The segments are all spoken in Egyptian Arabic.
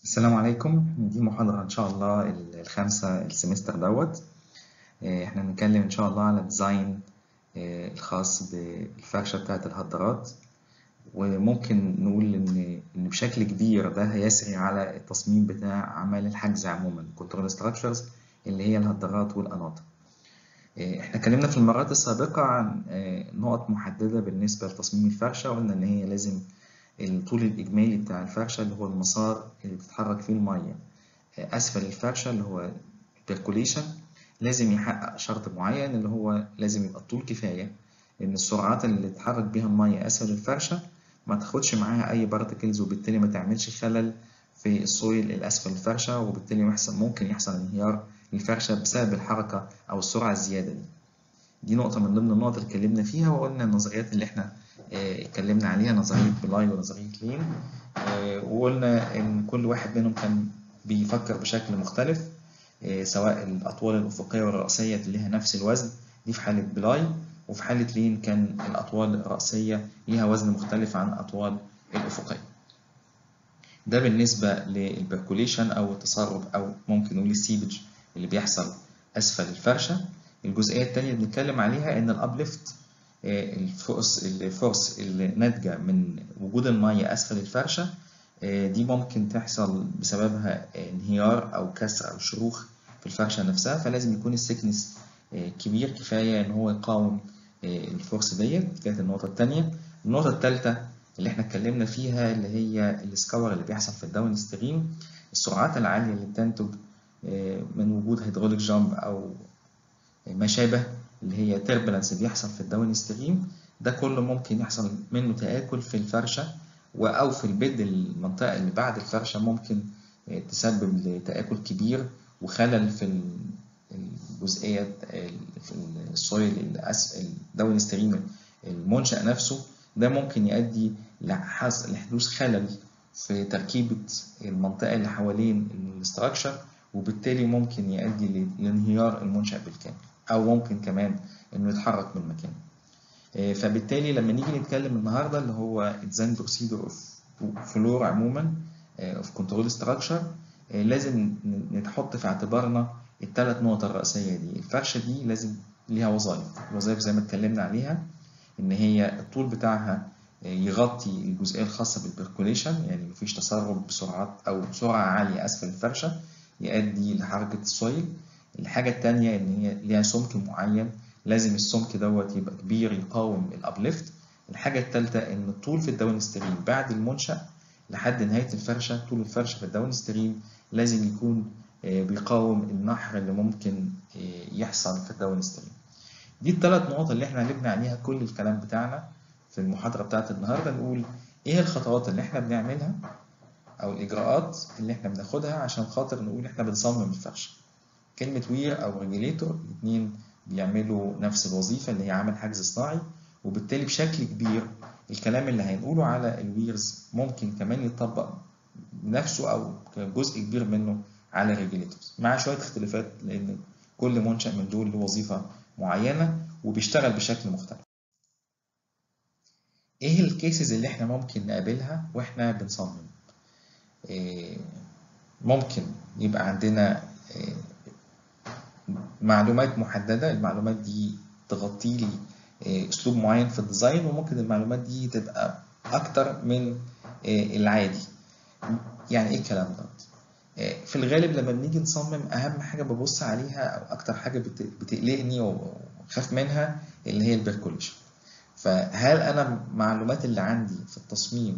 السلام عليكم دي محاضرة إن شاء الله الخامسة السمستر دوت إحنا بنتكلم إن شاء الله على ديزاين الخاص بالفرشة بتاعة الهدرات وممكن نقول إن إن بشكل كبير ده هيسري على التصميم بتاع أعمال الحجز عموما كنترول ستراكشرز اللي هي الهدرات والقناطر. إحنا اتكلمنا في المرات السابقة عن نقط محددة بالنسبة لتصميم الفرشة وقلنا إن هي لازم الطول الإجمالي بتاع الفرشة اللي هو المسار اللي بتتحرك فيه المية أسفل الفرشة اللي هو البركوليشن لازم يحقق شرط معين اللي هو لازم يبقى الطول كفاية إن السرعات اللي تتحرك بيها المية أسفل الفرشة ما تاخدش معاها أي بارتكلز وبالتالي ما تعملش خلل في السويل الأسفل الفرشة وبالتالي ممكن يحصل انهيار للفرشة بسبب الحركة أو السرعة الزيادة دي. دي نقطة من ضمن النقط اللي اتكلمنا فيها وقلنا النظريات اللي احنا اتكلمنا عليها نظرية بلاي ونظرية لين وقلنا إن كل واحد منهم كان بيفكر بشكل مختلف سواء الأطوال الأفقية والرأسية اللي لها نفس الوزن دي في حالة بلاي وفي حالة لين كان الأطوال الرأسية ليها وزن مختلف عن الأطوال الأفقية. ده بالنسبة للبركوليشن أو التسرب أو ممكن نقول السيبج اللي بيحصل أسفل الفرشة. الجزئية التانية اللي بنتكلم عليها إن الأبليفت الفورس الفورس اللي ناتجة من وجود المية أسفل الفرشة دي ممكن تحصل بسببها انهيار أو كسر أو شروخ في الفرشة نفسها فلازم يكون السكنس كبير كفاية إن هو يقاوم الفورس ديت كانت النقطة التانية النقطة التالتة اللي احنا اتكلمنا فيها اللي هي السكور اللي بيحصل في الداون ستريم السرعات العالية اللي بتنتج من وجود هيدروليك جامب أو ما شابه اللي هي تربلنس بيحصل في الداون ستريم ده كله ممكن يحصل منه تآكل في الفرشة أو في البيد المنطقة اللي بعد الفرشة ممكن تسبب لتآكل كبير وخلل في الجزئية في السويل الداون ستريم المنشأ نفسه ده ممكن يؤدي لحدوث خلل في تركيبة المنطقة اللي حوالين الاستراكشر وبالتالي ممكن يؤدي لانهيار المنشأ بالكامل أو ممكن كمان إنه يتحرك من مكانه. فبالتالي لما نيجي نتكلم النهارده اللي هو ديزاين بروسيدور اوف فلور عموما اوف كنترول ستراكشر لازم نحط في اعتبارنا الثلاث نقط الرئيسية دي، الفرشة دي لازم ليها وظائف، الوظائف زي ما اتكلمنا عليها إن هي الطول بتاعها يغطي الجزئية الخاصة بالبركوليشن يعني مفيش تسرب بسرعات أو سرعة عالية أسفل الفرشة يؤدي لحركة السويل الحاجة التانية إن هي ليها سمك معين لازم السمك دوت يبقى كبير يقاوم الأبليفت الحاجة التالتة إن الطول في الداون ستريم بعد المنشأ لحد نهاية الفرشة طول الفرشة في الداون ستريم لازم يكون بيقاوم النحر اللي ممكن يحصل في الداون ستريم دي الثلاث نقط اللي احنا هنبني عليها كل الكلام بتاعنا في المحاضرة بتاعت النهاردة نقول ايه الخطوات اللي احنا بنعملها او الاجراءات اللي احنا بناخدها عشان خاطر نقول احنا بنصمم الفرشه كلمه وير او ريجوليتور الاثنين بيعملوا نفس الوظيفه اللي هي عمل حجز صناعي وبالتالي بشكل كبير الكلام اللي هنقوله على الويرز ممكن كمان يطبق نفسه او جزء كبير منه على الريجوليتورز مع شويه اختلافات لان كل منشا من دول له وظيفه معينه وبيشتغل بشكل مختلف ايه الكيسز اللي احنا ممكن نقابلها واحنا بنصمم ممكن يبقى عندنا معلومات محددة المعلومات دي تغطي لي أسلوب معين في الديزاين وممكن المعلومات دي تبقى أكتر من العادي يعني إيه الكلام ده؟ في الغالب لما بنيجي نصمم أهم حاجة ببص عليها أو أكتر حاجة بتقلقني وخاف منها اللي هي البركوليشن فهل أنا المعلومات اللي عندي في التصميم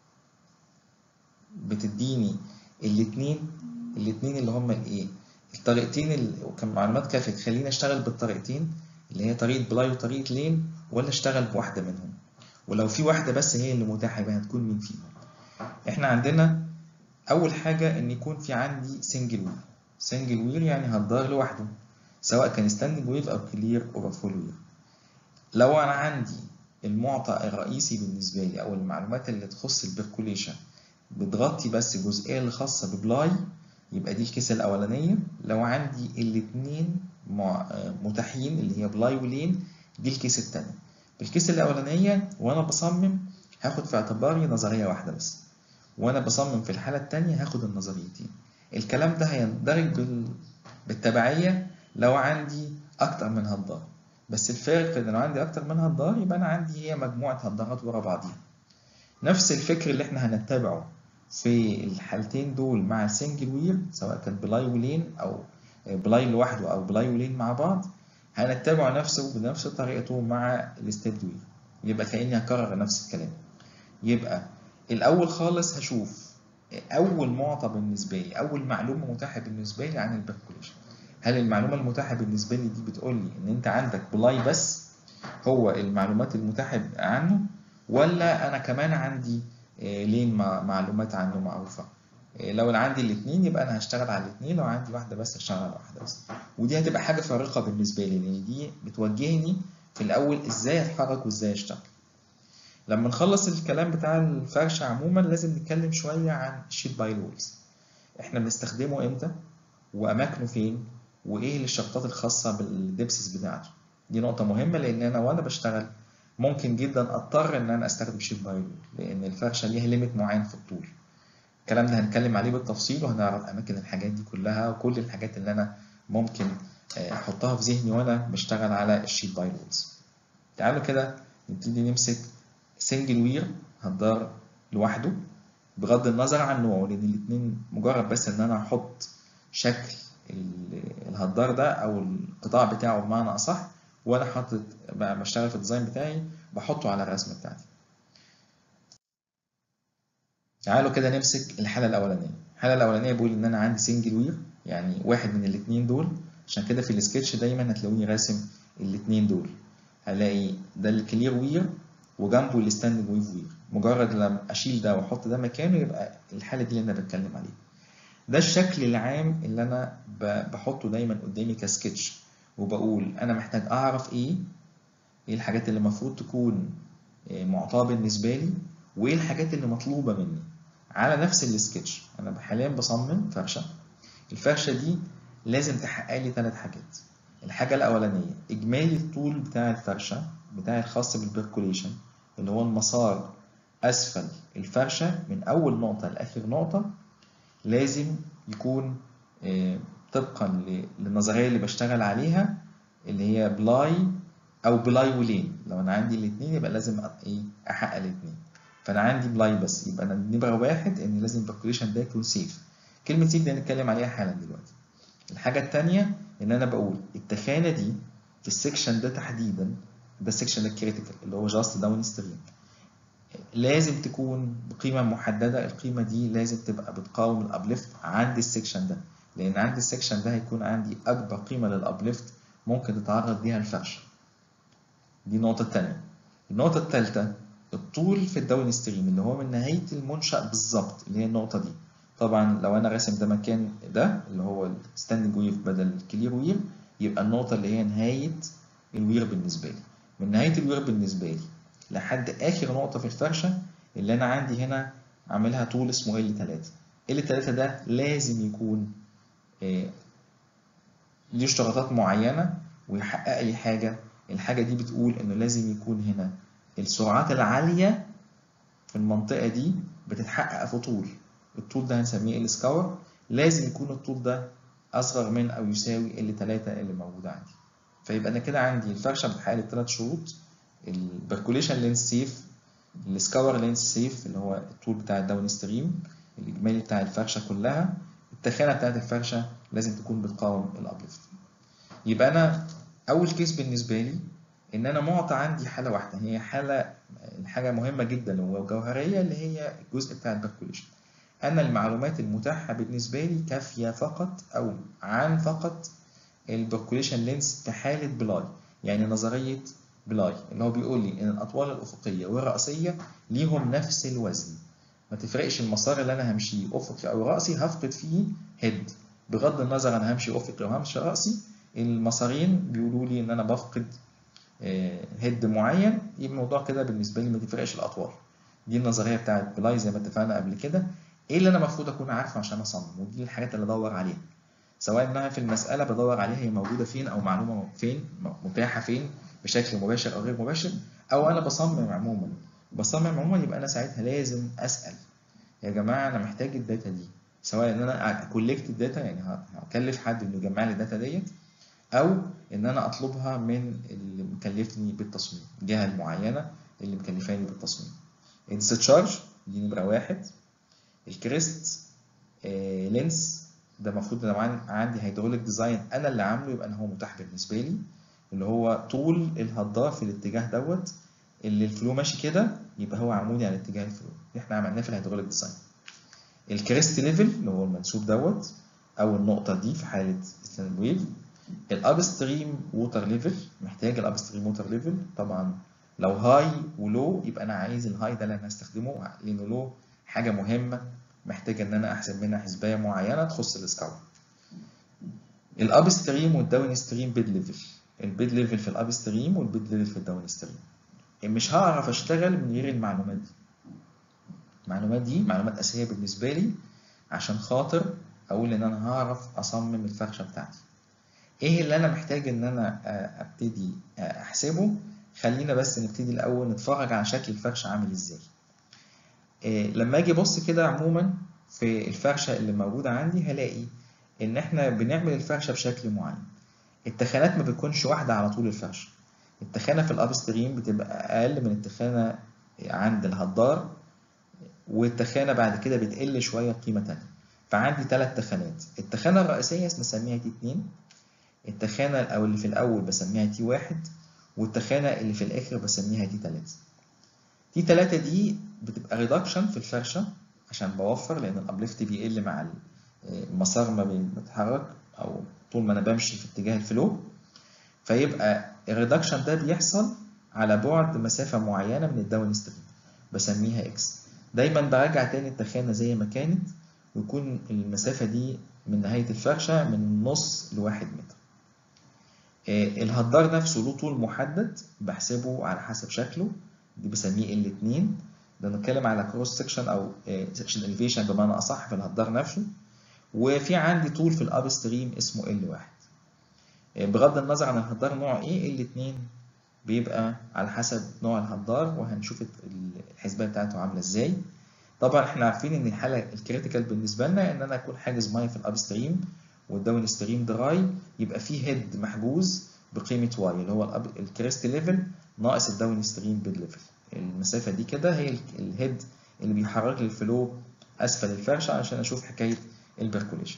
بتديني الاثنين الاثنين اللي هما الايه الطريقتين اللي كان معلومات كافيه تخليني اشتغل بالطريقتين اللي هي طريقه بلاي وطريقه لين ولا اشتغل بواحده منهم ولو في واحده بس هي اللي متاحه يبقى هتكون مين فيهم احنا عندنا اول حاجه ان يكون في عندي سنجل وير سنجل وير يعني هتدار لوحده سواء كان ستاندنج ويف او كلير اوفر فول وير لو انا عندي المعطى الرئيسي بالنسبه لي او المعلومات اللي تخص البركوليشن بتغطي بس الجزئية اللي خاصة ببلاي يبقى دي الكيسة الأولانية لو عندي الاتنين متاحين اللي هي بلاي ولين دي الكيسة التانية بالكيسة الأولانية وأنا بصمم هاخد في اعتباري نظرية واحدة بس وانا بصمم في الحاله الثانيه هاخد النظريتين الكلام ده هيندرج بال... بالتبعيه لو عندي اكتر من هدار بس الفارق ان لو عندي اكتر من هدار يبقى انا عندي هي مجموعه هدارات ورا بعضيها نفس الفكر اللي احنا هنتبعه في الحالتين دول مع سنجل وير سواء كان بلاي ولين او بلاي لوحده او بلاي ولين مع بعض هنتبعه نفسه بنفس طريقته مع الستيب وير يبقى كاني هكرر نفس الكلام يبقى الاول خالص هشوف اول معطى بالنسبه لي اول معلومه متاحه بالنسبه لي عن البركوليشن هل المعلومه المتاحه بالنسبه لي دي بتقول لي ان انت عندك بلاي بس هو المعلومات المتاحه عنه ولا انا كمان عندي لين معلومات عنه معروفه لو عندي الاثنين يبقى انا هشتغل على الاثنين لو عندي واحده بس هشتغل على واحده بس ودي هتبقى حاجه فارقه بالنسبه لي لان دي بتوجهني في الاول ازاي اتحرك وازاي اشتغل لما نخلص الكلام بتاع الفرشه عموما لازم نتكلم شويه عن الشيت باي رولز احنا بنستخدمه امتى واماكنه فين وايه الشرطات الخاصه بالدبسس بتاعته دي نقطه مهمه لان انا وانا بشتغل ممكن جدا اضطر ان انا استخدم شيت باي رول لان الفرشه ليها ليميت معين في الطول الكلام ده هنتكلم عليه بالتفصيل وهنعرف اماكن الحاجات دي كلها وكل الحاجات اللي انا ممكن احطها في ذهني وانا بشتغل على الشيت باي رولز تعالوا كده نبتدي نمسك سنجل وير هدار لوحده بغض النظر عن نوعه لان الاثنين مجرد بس ان انا احط شكل الهدار ده او القطاع بتاعه بمعنى اصح وانا حاطط بشتغل في الديزاين بتاعي بحطه على الرسمه بتاعتي تعالوا كده نمسك الحاله الاولانيه الحاله الاولانيه بقول ان انا عندي سنجل وير يعني واحد من الاثنين دول عشان كده في السكتش دايما هتلاقوني راسم الاثنين دول هلاقي ده الكلير وير وجنبه الستاندنج ويف وير مجرد لما اشيل ده واحط ده مكانه يبقى الحاله دي اللي انا بتكلم عليها ده الشكل العام اللي انا بحطه دايما قدامي كسكتش وبقول انا محتاج اعرف ايه ايه الحاجات اللي المفروض تكون معطاه بالنسبه لي وايه الحاجات اللي مطلوبه مني على نفس السكتش انا حاليا بصمم فرشه الفرشه دي لازم تحقق لي ثلاث حاجات الحاجه الاولانيه اجمالي الطول بتاع الفرشه بتاع الخاص بالبركوليشن اللي هو المسار اسفل الفرشه من اول نقطه لاخر نقطه لازم يكون طبقا للنظريه اللي بشتغل عليها اللي هي بلاي او بلاي ولين لو انا عندي الاثنين يبقى لازم ايه احقق الاثنين فانا عندي بلاي بس يبقى انا نمره واحد ان لازم البركوليشن ده يكون سيف كلمه سيف دي هنتكلم عليها حالا دلوقتي الحاجه الثانيه ان انا بقول التخانه دي في السكشن ده تحديدا ده السكشن الكريتيكال اللي هو جاست داون ستريم لازم تكون بقيمه محدده القيمه دي لازم تبقى بتقاوم الابليفت عند السكشن ده لان عند السكشن ده هيكون عندي اكبر قيمه للابليفت ممكن تتعرض ليها الفرشه دي النقطه الثانيه النقطه الثالثه الطول في الداون ستريم اللي هو من نهايه المنشا بالظبط اللي هي النقطه دي طبعا لو انا راسم ده مكان ده اللي هو الستاندنج ويف بدل الكلير وير يبقى النقطه اللي هي نهايه الوير بالنسبه لي من نهايه الوير بالنسبه لي لحد اخر نقطه في الفرشه اللي انا عندي هنا عاملها طول اسمه ال 3 ال 3 ده لازم يكون إيه ليه اشتراطات معينه ويحقق لي حاجه الحاجه دي بتقول انه لازم يكون هنا السرعات العاليه في المنطقه دي بتتحقق في طول الطول ده هنسميه ال سكور لازم يكون الطول ده اصغر من او يساوي ال 3 اللي موجود عندي فيبقى انا كده عندي الفرشه بتحقق لي الثلاث شروط البركوليشن لينس سيف السكور لينس سيف اللي هو الطول بتاع الداون ستريم الاجمالي بتاع الفرشه كلها التخانه بتاعت الفرشه لازم تكون بتقاوم الابليفت يبقى انا اول كيس بالنسبه لي ان انا معطى عندي حاله واحده هي حاله حاجه مهمه جدا وجوهريه اللي هي الجزء بتاع البركوليشن انا المعلومات المتاحه بالنسبه لي كافيه فقط او عن فقط البركوليشن لينس كحاله بلاي يعني نظريه بلاي اللي هو بيقول لي ان الاطوال الافقيه والراسيه ليهم نفس الوزن ما تفرقش المسار اللي انا همشيه افقي او راسي هفقد فيه هيد بغض النظر انا همشي افقي او همشي راسي المسارين بيقولوا لي ان انا بفقد هيد معين يبقى الموضوع كده بالنسبه لي ما تفرقش الاطوال دي النظريه بتاعت بلاي زي ما اتفقنا قبل كده ايه اللي انا المفروض اكون عارفه عشان اصمم ودي الحاجات اللي ادور عليها سواء انها في المساله بدور عليها هي موجوده فين او معلومه فين متاحه فين بشكل مباشر او غير مباشر او انا بصمم عموما بصمم عموما يبقى انا ساعتها لازم اسال يا جماعه انا محتاج الداتا دي سواء ان انا اكولكت الداتا يعني هكلف حد انه يجمع لي الداتا ديت او ان انا اطلبها من اللي مكلفني بالتصميم الجهه المعينه اللي مكلفاني بالتصميم الديسشارج دي نمره واحد الكريست آه لينس ده المفروض لو عندي هيدروليك ديزاين انا اللي عامله يبقى انا هو متاح بالنسبه لي اللي هو طول الهدار في الاتجاه دوت اللي الفلو ماشي كده يبقى هو عمودي على اتجاه الفلو اللي احنا عملناه في الهيدروليك ديزاين الكريست ليفل اللي هو المنسوب دوت او النقطه دي في حاله ستاند ويف الاب ستريم ووتر ليفل محتاج الاب ستريم ووتر ليفل طبعا لو هاي ولو يبقى انا عايز الهاي ده اللي انا هستخدمه لانه لو حاجه مهمه محتاج ان انا احسب منها حسبايه معينه تخص السكاور الاب ستريم والداون ستريم بيد ليفل البيد ليفل في الاب ستريم والبيد ليفل في الداون ستريم مش هعرف اشتغل من غير المعلومات دي المعلومات دي معلومات اساسيه بالنسبه لي عشان خاطر اقول ان انا هعرف اصمم الفرشه بتاعتي ايه اللي انا محتاج ان انا ابتدي احسبه خلينا بس نبتدي الاول نتفرج على شكل الفرشه عامل ازاي إيه لما اجي ابص كده عموما في الفرشه اللي موجوده عندي هلاقي ان احنا بنعمل الفرشه بشكل معين التخانات ما بتكونش واحده على طول الفرشه التخانه في الاب ستريم بتبقى اقل من التخانه عند الهدار والتخانه بعد كده بتقل شويه قيمه تانية فعندي ثلاث تخانات التخانه الرئيسيه بسميها تي 2 التخانه او اللي في الاول بسميها تي 1 والتخانه اللي في الاخر بسميها تي 3 تي 3 دي بتبقى ريدكشن في الفرشه عشان بوفر لان الابليفت بيقل مع المسار ما بيتحرك او طول ما انا بمشي في اتجاه الفلو فيبقى الريدكشن ده بيحصل على بعد مسافه معينه من الداون ستريم بسميها اكس دايما برجع تاني التخانه زي ما كانت ويكون المسافه دي من نهايه الفرشه من نص لواحد متر الهدار نفسه له طول محدد بحسبه على حسب شكله دي بسميه ال 2 ده نتكلم على كروس سكشن او سكشن اليفيشن بمعنى اصح في الهدار نفسه وفي عندي طول في الاب ستريم اسمه ال 1 بغض النظر عن الهدار نوع ايه ال 2 بيبقى على حسب نوع الهدار وهنشوف الحسبه بتاعته عامله ازاي طبعا احنا عارفين ان الحاله الكريتيكال بالنسبه لنا ان انا اكون حاجز ميه في الاب ستريم والداون ستريم دراي يبقى فيه هيد محجوز بقيمه واي اللي هو الكريست ليفل ناقص الداون ستريم بيد ليفل المسافه دي كده هي الهيد اللي بيحرك لي الفلو اسفل الفرشه عشان اشوف حكايه البركوليشن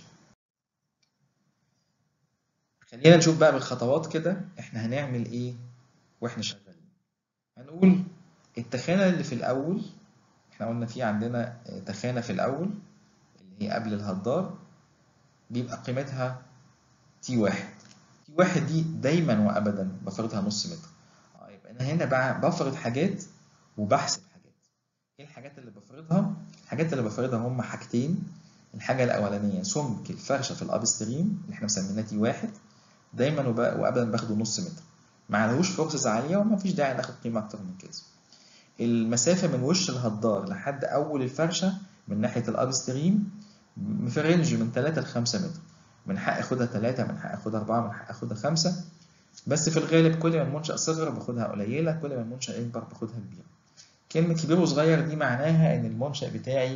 خلينا نشوف بقى بالخطوات كده احنا هنعمل ايه واحنا شغالين هنقول التخانه اللي في الاول احنا قلنا في عندنا تخانه في الاول اللي هي قبل الهدار بيبقى قيمتها تي واحد تي واحد دي دايما وابدا بفرضها نص متر اه يبقى انا هنا بقى بفرض حاجات وبحسب حاجات ايه الحاجات اللي بفرضها الحاجات اللي بفرضها هم حاجتين الحاجه الاولانيه سمك الفرشه في الاب ستريم اللي احنا مسميناه تي واحد دايما وابدا باخده نص متر ما عليهوش فورسز عاليه وما فيش داعي ناخد قيمه اكتر من كده المسافه من وش الهدار لحد اول الفرشه من ناحيه الاب ستريم في رينج من 3 ل 5 متر من حق اخدها 3 من حق اخدها 4 من حق اخدها 5 بس في الغالب كل ما المنشأ صغر باخدها قليله كل ما المنشأ يكبر باخدها كبيره كلمه كبير وصغير دي معناها ان المنشأ بتاعي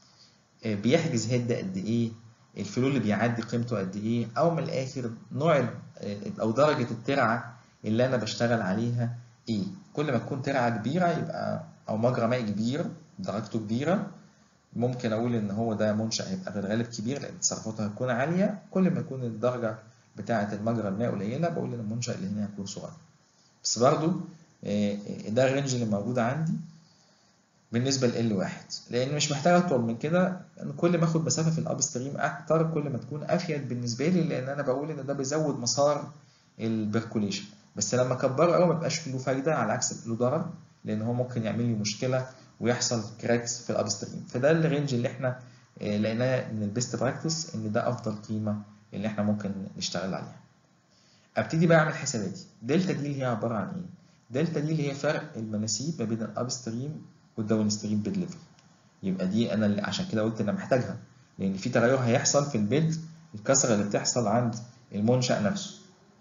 بيحجز هيد قد ايه الفلو اللي بيعدي قيمته قد ايه او من الاخر نوع او درجه الترعه اللي انا بشتغل عليها ايه كل ما تكون ترعه كبيره يبقى او مجرى مائي كبير درجته كبيره ممكن اقول ان هو ده منشأ هيبقى في الغالب كبير لان تصرفاته هتكون عاليه كل ما يكون الدرجه بتاعه المجرى المائي قليله بقول ان المنشأ اللي هنا هيكون صغير بس برضو ده الرينج اللي موجود عندي بالنسبه ل واحد لان مش محتاج اطول من كده ان كل ما اخد مسافه في الاب ستريم اكتر كل ما تكون افيد بالنسبه لي لان انا بقول ان ده بيزود مسار البركوليشن بس لما اكبره قوي ما بيبقاش له فايده على عكس له ضرر لان هو ممكن يعمل لي مشكله ويحصل كراكس في الاب ستريم فده الرينج اللي احنا لقيناه من البيست براكتس ان ده افضل قيمه اللي احنا ممكن نشتغل عليها ابتدي بقى اعمل حساباتي دلتا دي اللي هي عباره عن ايه دلتا دي اللي هي فرق المناسيب ما بين الاب ستريم والداون ستريم بيد ليفل يبقى دي انا اللي عشان كده قلت انا محتاجها لان في تغير هيحصل في البيد الكسره اللي بتحصل عند المنشأ نفسه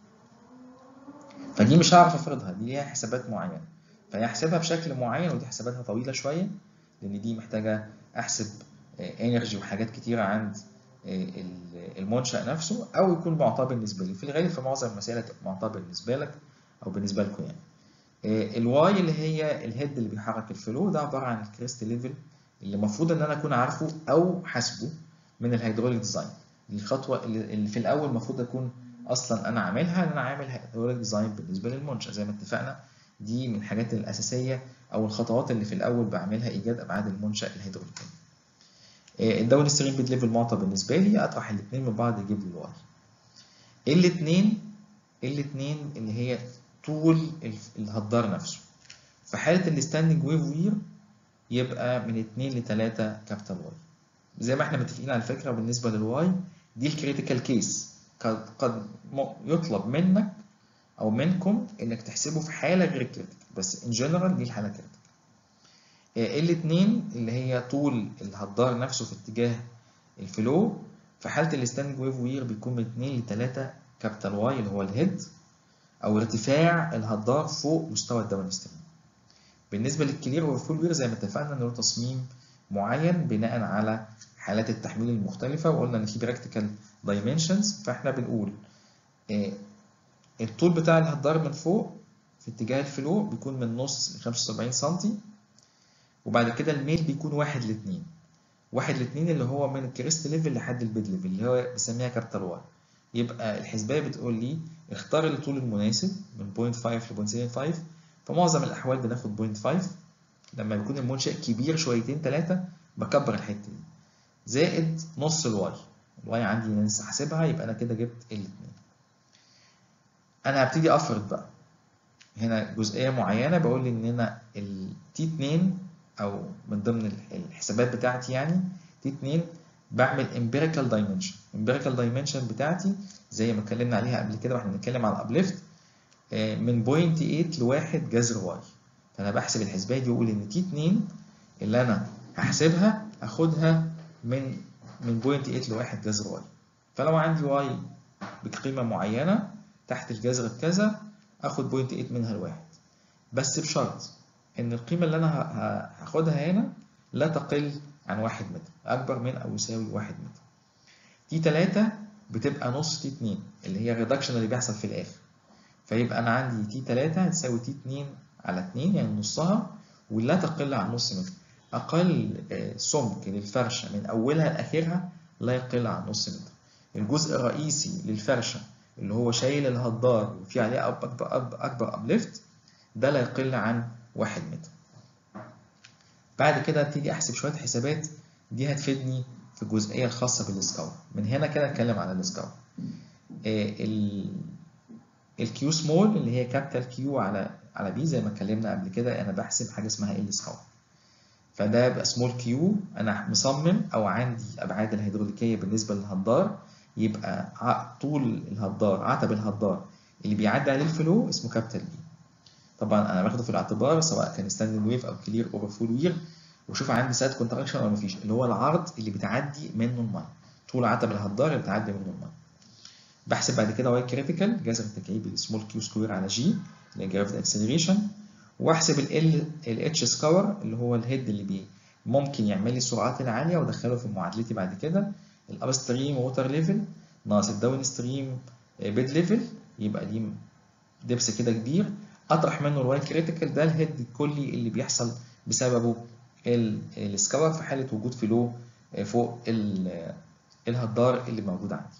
فدي مش هعرف افرضها دي ليها حسابات معينه فهي احسبها بشكل معين ودي حساباتها طويله شويه لان دي محتاجه احسب انرجي وحاجات كتيره عند المنشأ نفسه او يكون معطاه بالنسبه لي في الغالب في معظم المسائل هتبقى معطاه بالنسبه لك او بالنسبه لكم يعني الواي اللي هي الهيد اللي بيحرك الفلو ده عباره عن الكريست ليفل اللي المفروض ان انا اكون عارفه او حاسبه من الهيدروليك ديزاين الخطوه اللي في الاول المفروض اكون اصلا انا عاملها ان انا عامل هيدروليك ديزاين بالنسبه للمنشأ زي ما اتفقنا دي من الحاجات الاساسيه او الخطوات اللي في الاول بعملها ايجاد ابعاد المنشأ الهيدروليكيه الداون ستريم بيد ليفل معطى بالنسبه لي اطرح الاثنين من بعض يجيب لي الواي الاثنين الاثنين اللي هي طول الهدار نفسه في حاله الستاندنج ويف وير يبقى من 2 ل 3 كابيتال واي زي ما احنا متفقين على فكره بالنسبه للواي دي الكريتيكال كيس قد قد يطلب منك او منكم انك تحسبه في حاله غير كريتيكال بس ان جنرال دي الحاله كريتيكال الاثنين اللي هي طول الهدار نفسه في اتجاه الفلو في حاله الستاندنج ويف وير بيكون من 2 ل 3 كابيتال واي اللي هو الهيد او ارتفاع الهدار فوق مستوى الداون ستريم بالنسبه للكلير والفول وير زي ما اتفقنا ان له تصميم معين بناء على حالات التحميل المختلفه وقلنا ان في براكتيكال دايمنشنز فاحنا بنقول الطول بتاع الهدار من فوق في اتجاه الفلو بيكون من نص ل 75 سم وبعد كده الميل بيكون واحد لاتنين واحد لاتنين اللي هو من الكريست ليفل لحد البيد ليفل اللي هو بنسميها كابيتال واي يبقى الحسبايه بتقول لي اختار الطول المناسب من 0.5 ل 0.75 في معظم الاحوال بناخد 0.5 لما بيكون المنشأ كبير شويتين ثلاثه بكبر الحته دي زائد نص الواي الواي عندي لسه حاسبها يبقى انا كده جبت الاثنين انا هبتدي افرض بقى هنا جزئيه معينه بقول ان انا التي 2 او من ضمن الحسابات بتاعتي يعني تي 2 بعمل امبيريكال دايمنشن امبيريكال دايمنشن بتاعتي زي ما اتكلمنا عليها قبل كده واحنا بنتكلم على الابليفت من 0.8 لواحد جذر واي فانا بحسب الحسبايه دي واقول ان تي 2 اللي انا هحسبها اخدها من من 0.8 لواحد جذر واي فلو عندي واي بقيمه معينه تحت الجذر بكذا اخد 0.8 منها لواحد بس بشرط ان القيمه اللي انا هاخدها هنا لا تقل عن 1 متر اكبر من او يساوي 1 متر تي 3 بتبقى نص تي 2 اللي هي الريدكشن اللي بيحصل في الاخر فيبقى انا عندي تي 3 هتساوي تي 2 على 2 يعني نصها ولا تقل عن نص متر اقل سمك للفرشه من اولها لاخرها لا يقل عن نص متر الجزء الرئيسي للفرشه اللي هو شايل الهدار وفي عليه اكبر اكبر, أكبر ابليفت ده لا يقل عن 1 متر بعد كده ابتدي احسب شويه حسابات دي هتفيدني في الجزئيه الخاصه بالسكاور من هنا كده اتكلم على السكاور الكيو سمول اللي هي كابيتال كيو على على بي زي ما اتكلمنا قبل كده انا بحسب حاجه اسمها ال سكاور فده يبقى سمول كيو انا مصمم او عندي ابعاد الهيدروليكيه بالنسبه للهدار يبقى طول الهدار عتب الهدار اللي بيعدي عليه الفلو اسمه كابيتال بي طبعا انا باخده في الاعتبار سواء كان ستاندنج ويف او كلير اوفر فول وير واشوف عندي سايد كونتراكشن ولا مفيش اللي هو العرض اللي بتعدي منه الميه طول عتب الهدار اللي بتعدي منه الميه بحسب بعد كده واي كريتيكال جذر التكعيب السمول كيو سكوير على جي اللي هي جرافيتي اكسلريشن واحسب ال الاتش سكور اللي هو الهيد اللي بي ممكن يعمل لي السرعات العاليه وادخله في معادلتي بعد كده الاب ستريم ووتر ليفل ناقص الداون ستريم بيد ليفل يبقى دي دبس كده كبير اطرح منه الواي كريتيكال ده الهيد الكلي اللي بيحصل بسببه السكور في حاله وجود فلو فوق الهدار اللي موجود عندي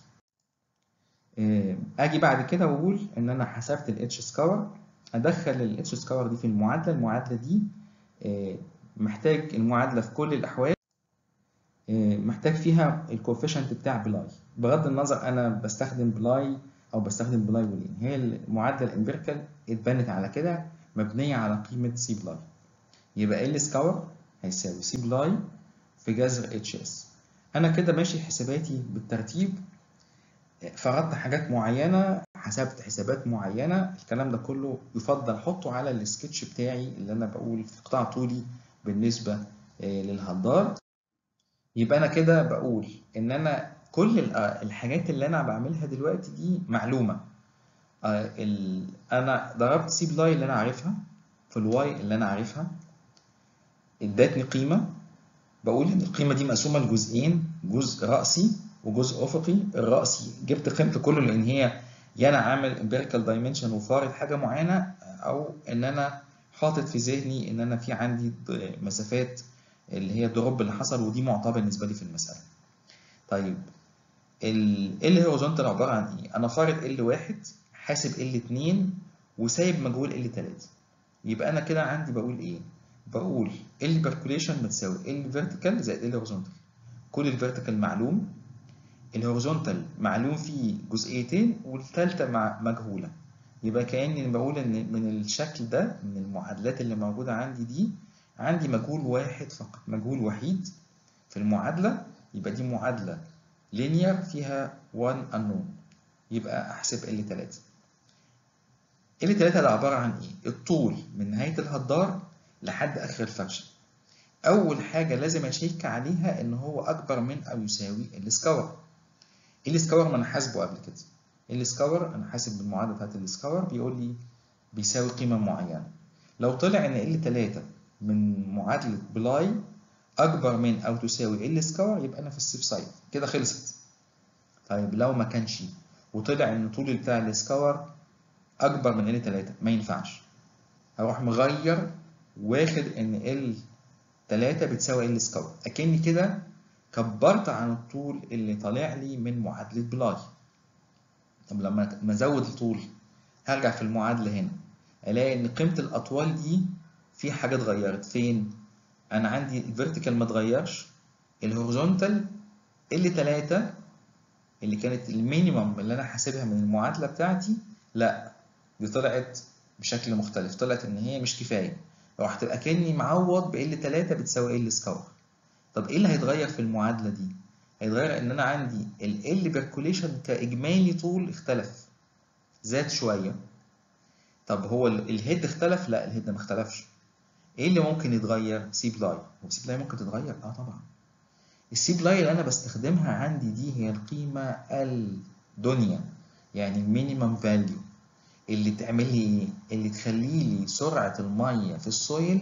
اجي بعد كده واقول ان انا حسبت الاتش سكور ادخل الاتش سكور دي في المعادله المعادله دي محتاج المعادله في كل الاحوال محتاج فيها الكوفيشنت بتاع بلاي بغض النظر انا بستخدم بلاي او بستخدم بلاي ولين هي المعادله الامبيريكال اتبنت على كده مبنيه على قيمه سي بلاي يبقى ال سكور هيساوي سي بلاي في جذر اتش اس انا كده ماشي حساباتي بالترتيب فرضت حاجات معينه حسبت حسابات معينه الكلام ده كله يفضل احطه على السكتش بتاعي اللي انا بقول في قطاع طولي بالنسبه للهدار يبقى انا كده بقول ان انا كل الحاجات اللي انا بعملها دلوقتي دي معلومه انا ضربت سي بلاي اللي انا عارفها في الواي اللي انا عارفها ادتني قيمه بقول ان القيمه دي مقسومه لجزئين جزء راسي وجزء افقي الراسي جبت قيمته كله لان هي يا انا عامل امبيريكال دايمنشن وفارض حاجه معينه او ان انا حاطط في ذهني ان انا في عندي مسافات اللي هي الدروب اللي حصل ودي معطاه بالنسبه لي في المساله طيب ال هوريزونتال عباره عن ايه انا فارض ال واحد حاسب ال 2 وسايب مجهول ال 3 يبقى انا كده عندي بقول ايه بقول ال بيركوليشن بتساوي ال فيرتيكال زائد ال هوريزونتال كل الفيرتيكال معلوم الهوريزونتال معلوم فيه جزئيتين والثالثه مع مجهوله يبقى كاني بقول ان من الشكل ده من المعادلات اللي موجوده عندي دي عندي مجهول واحد فقط مجهول وحيد في المعادله يبقى دي معادله لينير فيها 1 unknown يبقى احسب ال 3 ال 3 ده عباره عن ايه الطول من نهايه الهدار لحد اخر الفرشه اول حاجه لازم اشيك عليها ان هو اكبر من او يساوي السكور السكور ما انا حاسبه قبل كده السكور انا حاسب بالمعادله بتاعت السكور بيقول لي بيساوي قيمه معينه لو طلع ان ال 3 من معادله بلاي اكبر من او تساوي ال سكور يبقى انا في السيف سايد كده خلصت طيب لو ما كانش وطلع ان طول بتاع السكور اكبر من ال 3 ما ينفعش هروح مغير واخد ان ال 3 بتساوي ال سكور اكني كده كبرت عن الطول اللي طالع لي من معادله بلاي طب لما ازود الطول هرجع في المعادله هنا الاقي ان قيمه الاطوال دي في حاجه اتغيرت فين انا عندي الفيرتيكال ما اتغيرش الهوريزونتال اللي 3 اللي كانت المينيمم اللي انا حاسبها من المعادله بتاعتي لا دي طلعت بشكل مختلف طلعت ان هي مش كفايه رحت اكني معوض ب ال 3 بتساوي ال سكور طب ايه اللي هيتغير في المعادله دي هيتغير ان انا عندي ال ال بيركوليشن كاجمالي طول اختلف زاد شويه طب هو الهيد اختلف لا الهيد ما اختلفش ايه اللي ممكن يتغير سي بلاي هو سي بلاي ممكن تتغير اه طبعا السي بلاي اللي انا بستخدمها عندي دي هي القيمه الدنيا يعني المينيمم فاليو اللي تعمل لي ايه اللي تخلي لي سرعه الميه في السويل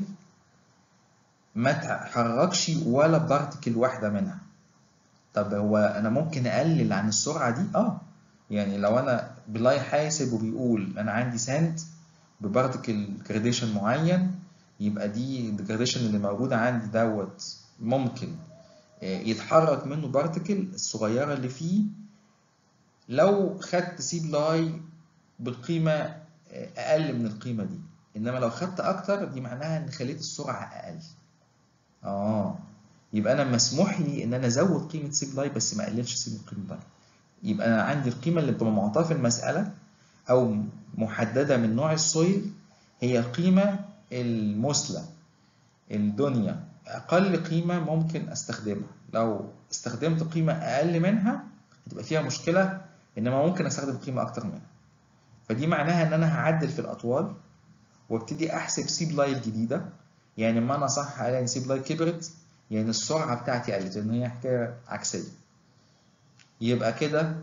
ما تحركش ولا بارتكل واحده منها طب هو انا ممكن اقلل عن السرعه دي اه يعني لو انا بلاي حاسب وبيقول انا عندي ساند ببارتكل جراديشن معين يبقى دي الجراديشن اللي موجوده عندي دوت ممكن يتحرك منه بارتكل الصغيره اللي فيه لو خدت سي بلاي بالقيمه اقل من القيمه دي انما لو خدت اكتر دي معناها ان خليت السرعه اقل اه يبقى انا مسموح لي ان انا ازود قيمه سي بلاي بس ما اقللش سي بلاي يبقى انا عندي القيمه اللي بتبقى معطاه في المساله او محدده من نوع السويل هي القيمه المثلى الدنيا اقل قيمه ممكن استخدمها لو استخدمت قيمه اقل منها هتبقى فيها مشكله انما ممكن استخدم قيمه اكتر منها فدي معناها ان انا هعدل في الاطوال وابتدي احسب سي بلاي الجديده يعني ما انا صح الاقي سي بلاي كبرت يعني السرعه بتاعتي قلت لان هي حكايه عكسيه يبقى كده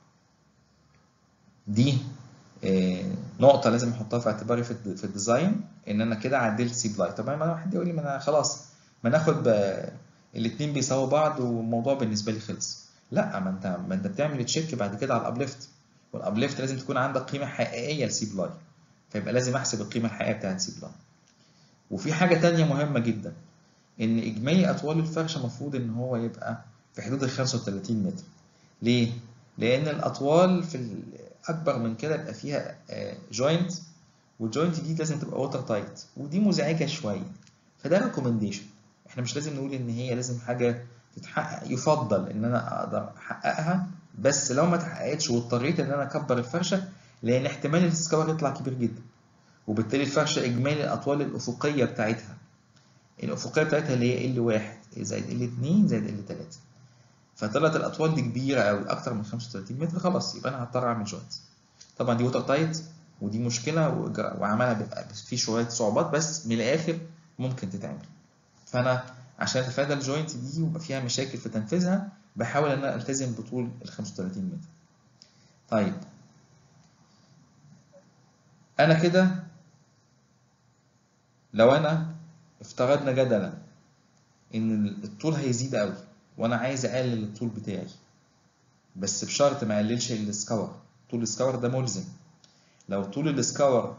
دي نقطه لازم احطها في اعتباري في الديزاين ان انا كده عدلت سي بلاي طبعا ما واحد يقول لي ما انا خلاص ما ناخد الاثنين بيساووا بعض والموضوع بالنسبه لي خلص لا ما انت ما انت بتعمل تشيك بعد كده على الابليفت والابليفت لازم تكون عندك قيمه حقيقيه لسي بلاي فيبقى لازم احسب القيمه الحقيقيه بتاعت سي بلاي وفي حاجه تانية مهمه جدا ان اجمالي اطوال الفرشه المفروض ان هو يبقى في حدود ال 35 متر ليه لان الاطوال في اكبر من كده يبقى فيها جوينت والجوينت دي لازم تبقى ووتر تايت ودي مزعجه شويه فده ريكومنديشن احنا مش لازم نقول ان هي لازم حاجه تتحقق يفضل ان انا اقدر احققها بس لو ما اتحققتش واضطريت ان انا اكبر الفرشه لان احتمال السكور يطلع كبير جدا وبالتالي الفرشه اجمالي الاطوال الافقيه بتاعتها الافقيه بتاعتها اللي هي ال 1 زائد ال 2 زائد ال 3 فطلعت الاطوال دي كبيره قوي اكتر من 35 متر خلاص يبقى انا هضطر اعمل جوينت طبعا دي ووتر تايت ودي مشكله وعملها بيبقى في شويه صعوبات بس من الاخر ممكن تتعمل فانا عشان اتفادى الجوينت دي ويبقى فيها مشاكل في تنفيذها بحاول ان انا التزم بطول ال 35 متر طيب انا كده لو انا افترضنا جدلا ان الطول هيزيد قوي وانا عايز اقلل الطول بتاعي بس بشرط ما اقللش السكور طول السكور ده ملزم لو طول السكور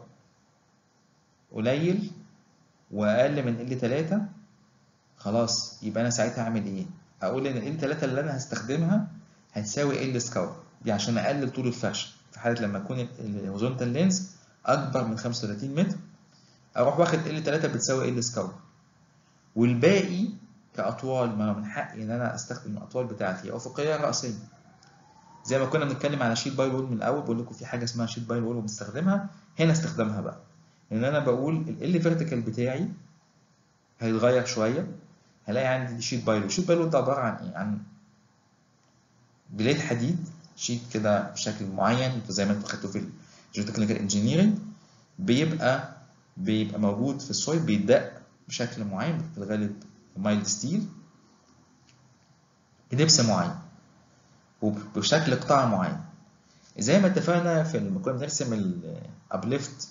قليل واقل من ال 3 خلاص يبقى انا ساعتها اعمل ايه اقول ان ال 3 اللي انا هستخدمها هتساوي ال سكور دي عشان اقلل طول الفرشه في حاله لما يكون الهوريزونتال لينز اكبر من 35 متر اروح واخد ال 3 بتساوي ال سكور والباقي كاطوال ما من حقي ان انا استخدم الاطوال بتاعتي افقيه راسيه زي ما كنا بنتكلم على شيت باي وول من الاول بقول لكم في حاجه اسمها شيت باي وول وبنستخدمها هنا استخدامها بقى ان انا بقول ال فيرتيكال بتاعي هيتغير شويه هلاقي عندي شيت باي وول شيت باي وول ده عباره عن ايه عن بليت حديد شيت كده بشكل معين زي ما انتوا خدتوه في الجيوتكنيكال انجينيرنج بيبقى بيبقى موجود في السويل بيتدق بشكل معين في الغالب مايلد ستيل بدبس معين وبشكل قطاع معين زي ما اتفقنا في لما كنا بنرسم الابليفت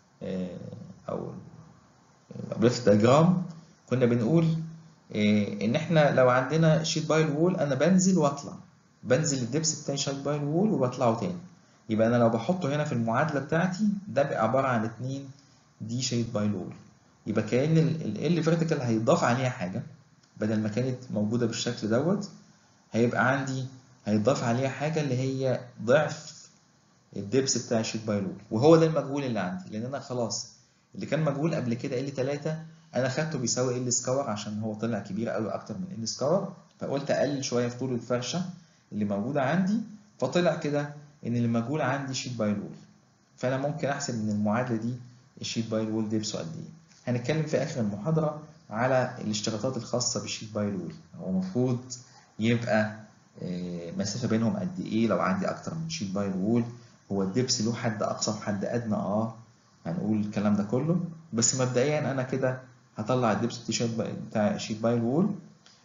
او الابليفت دياجرام كنا بنقول ان احنا لو عندنا شيت بايل وول انا بنزل واطلع بنزل الدبس بتاعي شيت بايل وول وبطلعه تاني يبقى انا لو بحطه هنا في المعادله بتاعتي ده بقى عباره عن 2 دي شيت بايل وول يبقى كأن ال فيرتيكال هيضاف عليها حاجة بدل ما كانت موجودة بالشكل دوت هيبقى عندي هيضاف عليها حاجة اللي هي ضعف الدبس بتاع الشيت باي وول وهو ده المجهول اللي عندي لأن أنا خلاص اللي كان مجهول قبل كده ال 3 أنا خدته بيساوي ال سكور عشان هو طلع كبير قوي أكتر من ال سكور فقلت أقلل شوية في طول الفرشة اللي موجودة عندي فطلع كده إن اللي مجهول عندي شيت باي وول فأنا ممكن أحسب من المعادلة دي الشيت باي وول دبسه قد إيه هنتكلم في آخر المحاضرة على الاشتراطات الخاصة بالشيت باي وول هو المفروض يبقى مسافة بينهم قد إيه لو عندي أكتر من شيت باي وول هو الدبس له حد أقصى وحد أدنى أه هنقول الكلام ده كله بس مبدئيا أنا كده هطلع الدبس بتاع شيت باي وول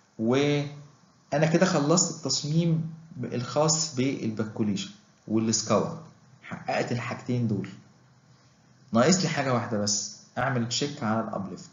وأنا كده خلصت التصميم الخاص بالباكوليشن والسكور حققت الحاجتين دول ناقص لي حاجة واحدة بس اعمل تشيك على الابليفت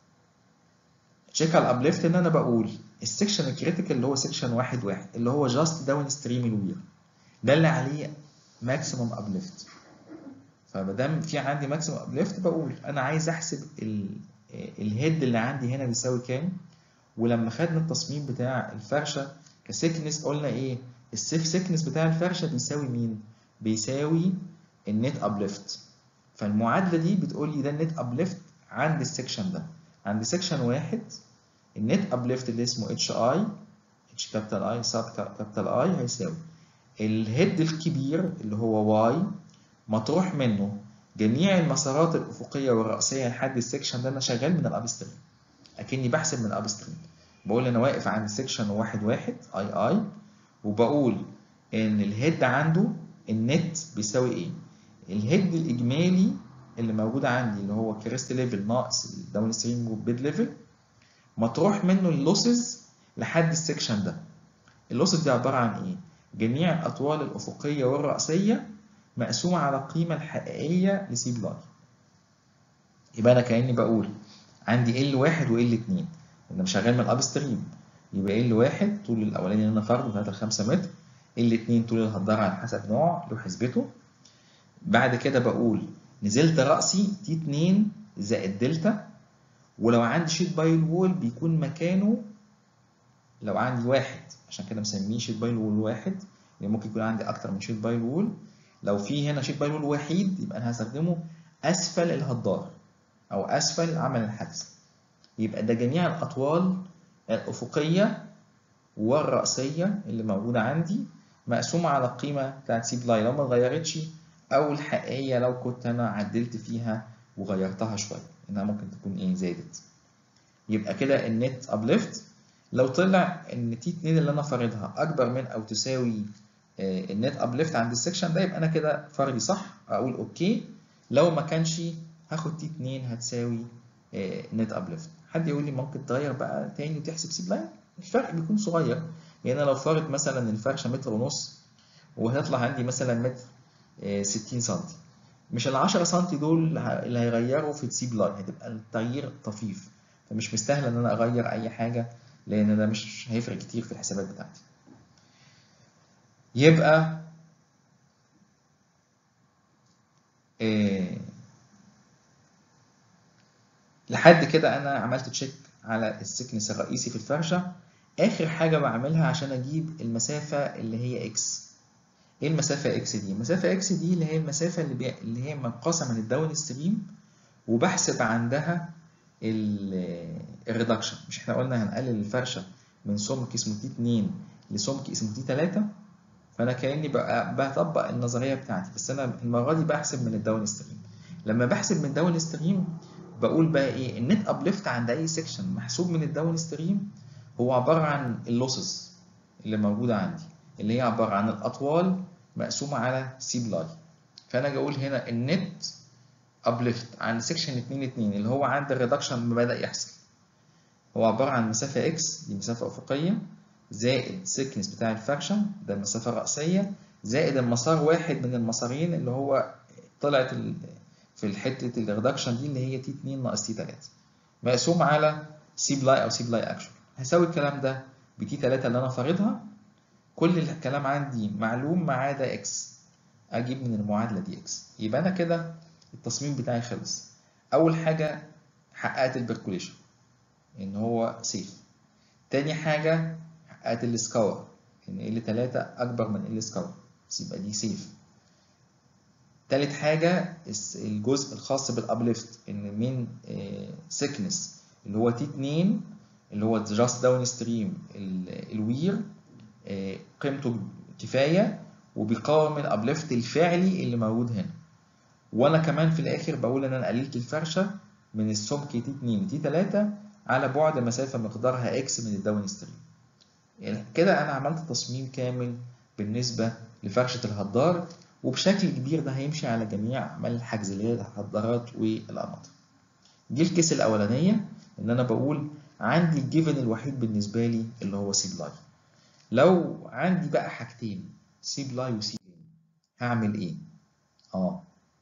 تشيك على الابليفت ان انا بقول السكشن الكريتيكال اللي هو سكشن واحد واحد اللي هو جاست داون ستريم الوير ده اللي عليه ماكسيموم ابليفت فما دام في عندي ماكسيموم ابليفت بقول انا عايز احسب الهيد اللي عندي هنا بيساوي كام ولما خدنا التصميم بتاع الفرشه كسيكنس قلنا ايه السيف سيكنس بتاع الفرشه بيساوي مين بيساوي النت ابليفت فالمعادله دي بتقول لي ده النت ابليفت عند السكشن ده عند سكشن واحد النت ابليفت اللي اسمه اتش اي اتش كابيتال اي سب كابيتال اي هيساوي الهيد الكبير اللي هو واي مطروح منه جميع المسارات الافقيه والراسيه لحد السكشن ده انا شغال من الابستريم اكني بحسب من الابستريم بقول انا واقف عند سكشن واحد واحد اي اي وبقول ان الهيد عنده النت بيساوي ايه الهيد الاجمالي اللي موجود عندي اللي هو كريست ليفل ناقص الداون ستريم بيد ليفل مطروح منه اللوسز لحد السكشن ده اللوسز دي عباره عن ايه جميع الاطوال الافقيه والراسيه مقسومه على القيمه الحقيقيه لسي بلاي يبقى انا كاني بقول عندي ال واحد وال اتنين انا شغال من الاب ستريم يبقى ال واحد طول الاولاني اللي انا فرضه 3 ل 5 متر ال اتنين طول الهدار على حسب نوع له حسبته بعد كده بقول نزلت رأسي تي 2 زائد دلتا ولو عندي شيت بايل وول بيكون مكانه لو عندي واحد عشان كده مسميه شيت بايل وول واحد يعني ممكن يكون عندي أكتر من شيت بايل وول لو في هنا شيت بايل وول وحيد يبقى أنا هستخدمه أسفل الهدار أو أسفل عمل الحجز يبقى ده جميع الأطوال الأفقية والرأسية اللي موجودة عندي مقسومة على القيمة بتاعت سي بلاي لو ما اتغيرتش او الحقيقيه لو كنت انا عدلت فيها وغيرتها شويه انها ممكن تكون ايه زادت يبقى كده النت ابليفت لو طلع ان تي 2 اللي انا فارضها اكبر من او تساوي النت ابليفت عند السكشن ده يبقى انا كده فارضي صح اقول اوكي لو ما كانش هاخد تي 2 هتساوي نت ابليفت حد يقول لي ممكن تغير بقى تاني وتحسب سي بلاين الفرق بيكون صغير يعني انا لو فارض مثلا الفرشه متر ونص وهيطلع عندي مثلا متر 60 سم مش ال 10 سم دول اللي هيغيروا في السي بلاي هتبقى التغيير طفيف فمش مستاهل ان انا اغير اي حاجه لان ده مش هيفرق كتير في الحسابات بتاعتي يبقى إيه لحد كده انا عملت تشيك على السكنس الرئيسي في الفرشه اخر حاجه بعملها عشان اجيب المسافه اللي هي اكس ايه المسافه اكس دي المسافه اكس دي اللي هي المسافه اللي, بي... اللي هي منقسمه من الداون ستريم وبحسب عندها الريدكشن مش احنا قلنا هنقلل الفرشه من سمك اسمه تي 2 لسمك اسمه تي 3 فانا كاني بقى بطبق النظريه بتاعتي بس انا المره دي بحسب من الداون ستريم لما بحسب من الداون ستريم بقول بقى ايه النت ابليفت عند اي سيكشن محسوب من الداون ستريم هو عباره عن اللوسز اللي موجوده عندي اللي هي عباره عن الاطوال مقسومه على سي بلاي فانا اقول هنا النت ابليفت عند سيكشن 2 2 اللي هو عند الريدكشن ما بدا يحصل هو عباره عن مسافه اكس دي مسافه افقيه زائد سيكنس بتاع الفراكشن ده المسافه الرئيسيه زائد المسار واحد من المسارين اللي هو طلعت في الحته الريدكشن دي اللي هي تي 2 ناقص تي 3 مقسوم على سي بلاي او سي بلاي اكشن هساوي الكلام ده بتي 3 اللي انا فارضها كل الكلام عندي معلوم ما عدا اكس اجيب من المعادله دي اكس يبقى انا كده التصميم بتاعي خلص اول حاجه حققت البركوليشن ان هو سيف تاني حاجه حققت السكور ان ال 3 اكبر من ال سكور يبقى دي سيف تالت حاجه الجزء الخاص بالابليفت ان من سيكنس اللي هو تي 2 اللي هو جاست داون ستريم الوير قيمته كفايه وبيقاوم الابليفت الفعلي اللي موجود هنا وانا كمان في الاخر بقول ان انا قللت الفرشه من السمك تي 2 تي 3 على بعد مسافه مقدارها اكس من الداون ستريم يعني كده انا عملت تصميم كامل بالنسبه لفرشه الهدار وبشكل كبير ده هيمشي على جميع اعمال الحجز اللي هي الهدارات والقناطر دي الكيس الاولانيه ان انا بقول عندي الجيفن الوحيد بالنسبه لي اللي هو سي بلاي لو عندي بقى حاجتين سي بلاي وسي لين هعمل ايه اه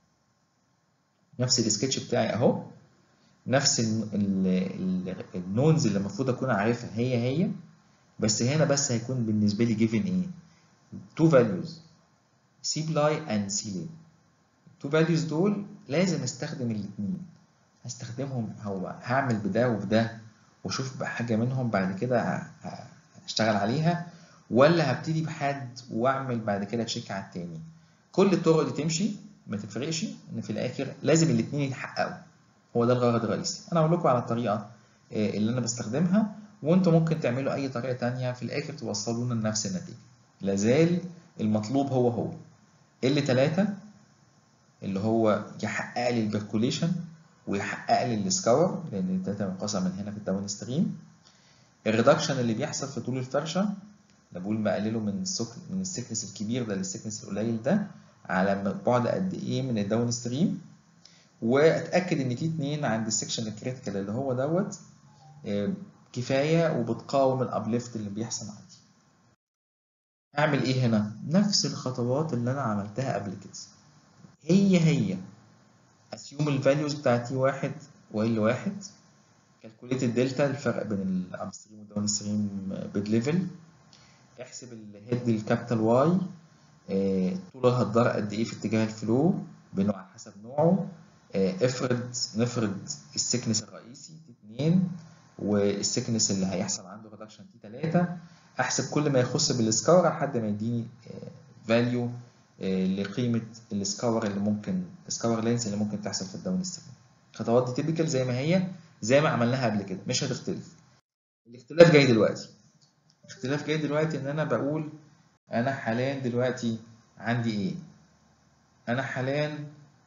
نفس السكتش بتاعي اهو نفس النونز اللي المفروض اكون عارفها هي هي بس هنا بس هيكون بالنسبه لي جيفن ايه تو فاليوز سي بلاي اند سي لين التو فاليوز دول لازم استخدم الاثنين هستخدمهم هو هعمل بده وبده واشوف بقى حاجه منهم بعد كده هشتغل عليها ولا هبتدي بحد واعمل بعد كده تشيك على التاني كل الطرق دي تمشي ما تفرقش ان في الاخر لازم الاثنين يتحققوا هو ده الغرض الرئيسي انا اقول لكم على الطريقه اللي انا بستخدمها وانتم ممكن تعملوا اي طريقه تانية في الاخر توصلونا لنفس النتيجه لازال المطلوب هو هو ال 3 اللي هو يحقق لي البركوليشن ويحقق لي السكور لان الداتا منقسم من هنا في الداون ستريم الريدكشن اللي بيحصل في طول الفرشه انا بقول بقلله من السك... من السكنس الكبير ده للسكنس القليل ده على بعد قد ايه من الداون ستريم واتاكد ان تي 2 عند السكشن الكريتيكال اللي هو دوت كفايه وبتقاوم الابليفت اللي بيحصل عندي اعمل ايه هنا نفس الخطوات اللي انا عملتها قبل كده هي هي اسيوم الفاليوز بتاعت تي واحد وال واحد كالكوليت الدلتا الفرق بين الاب ستريم والداون ستريم بيد ليفل احسب الهيد الكابيتال واي طول الهدار قد ايه في اتجاه الفلو بنوع على حسب نوعه افرض نفرض السكنس الرئيسي تي 2 والسكنس اللي هيحصل عنده ريدكشن تي 3 احسب كل ما يخص بالسكور لحد ما يديني فاليو لقيمه السكور اللي ممكن السكور لينس اللي ممكن تحصل في الداون ستريم الخطوات دي تيبيكال زي ما هي زي ما عملناها قبل كده مش هتختلف الاختلاف جاي دلوقتي الاختلاف جاي دلوقتي ان انا بقول انا حاليا دلوقتي عندي ايه انا حاليا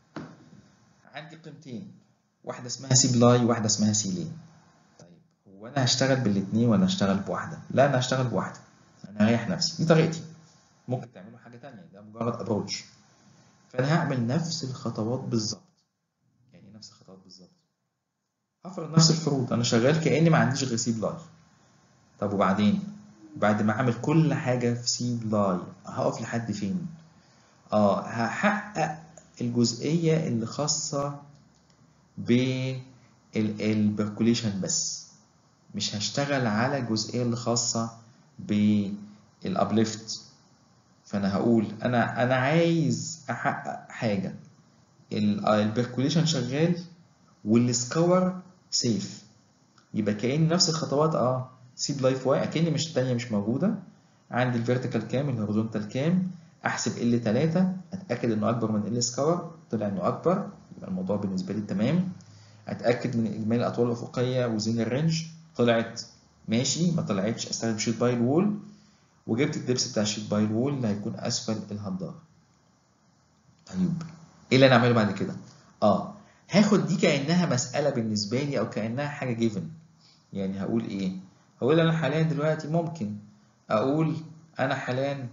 عندي قيمتين واحده اسمها سي بلاي وواحده اسمها سي لين طيب هو انا هشتغل بالاثنين ولا هشتغل بواحده لا انا هشتغل بواحده انا هريح نفسي دي طريقتي ممكن تعملوا حاجه تانية ده مجرد ابروتش فانا هعمل نفس الخطوات بالظبط يعني نفس الخطوات بالظبط هفرض نفس الفروض انا شغال كاني ما عنديش غير سي بلاي طب وبعدين بعد ما اعمل كل حاجه في سي بلاي هقف لحد فين اه هحقق الجزئيه اللي خاصه ب البركوليشن بس مش هشتغل على الجزئيه اللي خاصه بالابليفت فانا هقول انا انا عايز احقق حاجه البركوليشن شغال والسكور سيف يبقى كأن نفس الخطوات اه سيب لايف واي اكن مش التانية مش موجودة عندي الفيرتيكال كام الهوريزونتال كام احسب ال 3 اتاكد انه اكبر من ال سكور طلع انه اكبر يبقى الموضوع بالنسبة لي تمام اتاكد من اجمالي الاطوال الافقية وزين الرينج طلعت ماشي ما طلعتش استخدم شيت باي وول وجبت الدبس بتاع الشيت باي وول اللي هيكون اسفل الهدار طيب ايه اللي انا اعمله بعد كده اه هاخد دي كانها مساله بالنسبه لي او كانها حاجه جيفن يعني هقول ايه هقول انا حاليا دلوقتي ممكن اقول انا حاليا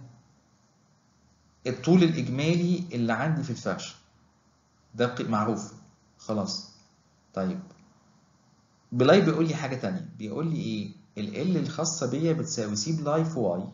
الطول الاجمالي اللي عندي في الفرشه ده معروف خلاص طيب بلاي بيقول لي حاجه تانية بيقول لي ايه ال الخاصه بيا بتساوي سي بلاي في واي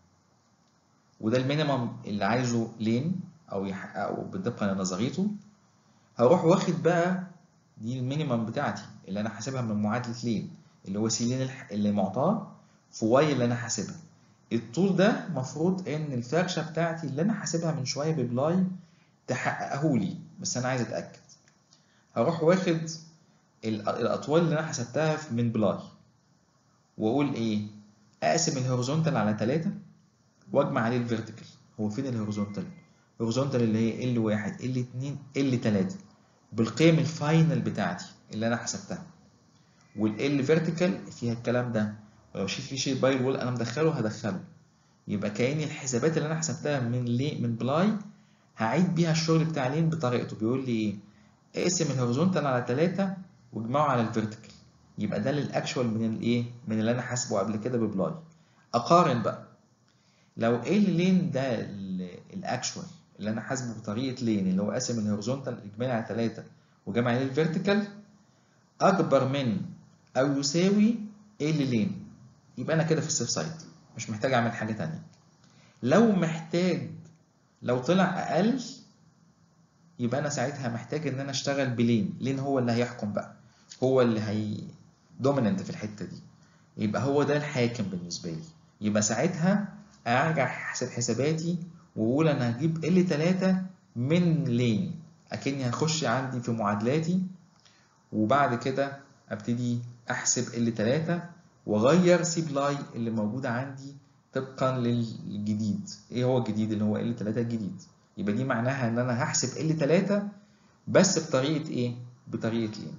وده المينيمم اللي عايزه لين او يحققه بالدقه لنظريته هروح واخد بقى دي المينيمم بتاعتي اللي انا حاسبها من معادله لين اللي هو سي لين اللي معطاه في واي اللي انا حاسبها الطول ده مفروض ان الفرشه بتاعتي اللي انا حاسبها من شويه ببلاي تحققه لي بس انا عايز اتاكد هروح واخد الاطوال اللي انا حسبتها من بلاي واقول ايه اقسم الهوريزونتال على 3 واجمع عليه الفيرتيكال هو فين الهوريزونتال الهوريزونتال اللي هي ال 1 ال 2 ال 3 بالقيم الفاينل بتاعتي اللي انا حسبتها والال فيرتيكال فيها الكلام ده ولو شيت في شيت باي وول انا مدخله هدخله يبقى كأن الحسابات اللي انا حسبتها من لي من بلاي هعيد بيها الشغل بتاع لين بطريقته بيقول لي ايه اقسم الهوريزونتال على 3 واجمعه على الفيرتيكال يبقى ده للاكشوال من الايه من اللي انا حاسبه قبل كده ببلاي اقارن بقى لو ايه لين ده الاكشوال اللي انا حاسبه بطريقه لين اللي هو قاسم الهوريزونتال اجمالي على 3 وجمع عليه الفيرتيكال اكبر من او يساوي ايه لين يبقى انا كده في السيف سايد مش محتاج اعمل حاجه تانية لو محتاج لو طلع اقل يبقى انا ساعتها محتاج ان انا اشتغل بلين لين هو اللي هيحكم بقى هو اللي هي دوميننت في الحته دي يبقى هو ده الحاكم بالنسبه لي يبقى ساعتها ارجع احسب حساباتي واقول انا هجيب ال 3 من لين اكني هخش عندي في معادلاتي وبعد كده ابتدي احسب ال 3 واغير سي بلاي اللي موجوده عندي طبقا للجديد ايه هو الجديد اللي هو ال 3 الجديد يبقى دي معناها ان انا هحسب ال 3 بس بطريقه ايه بطريقه لين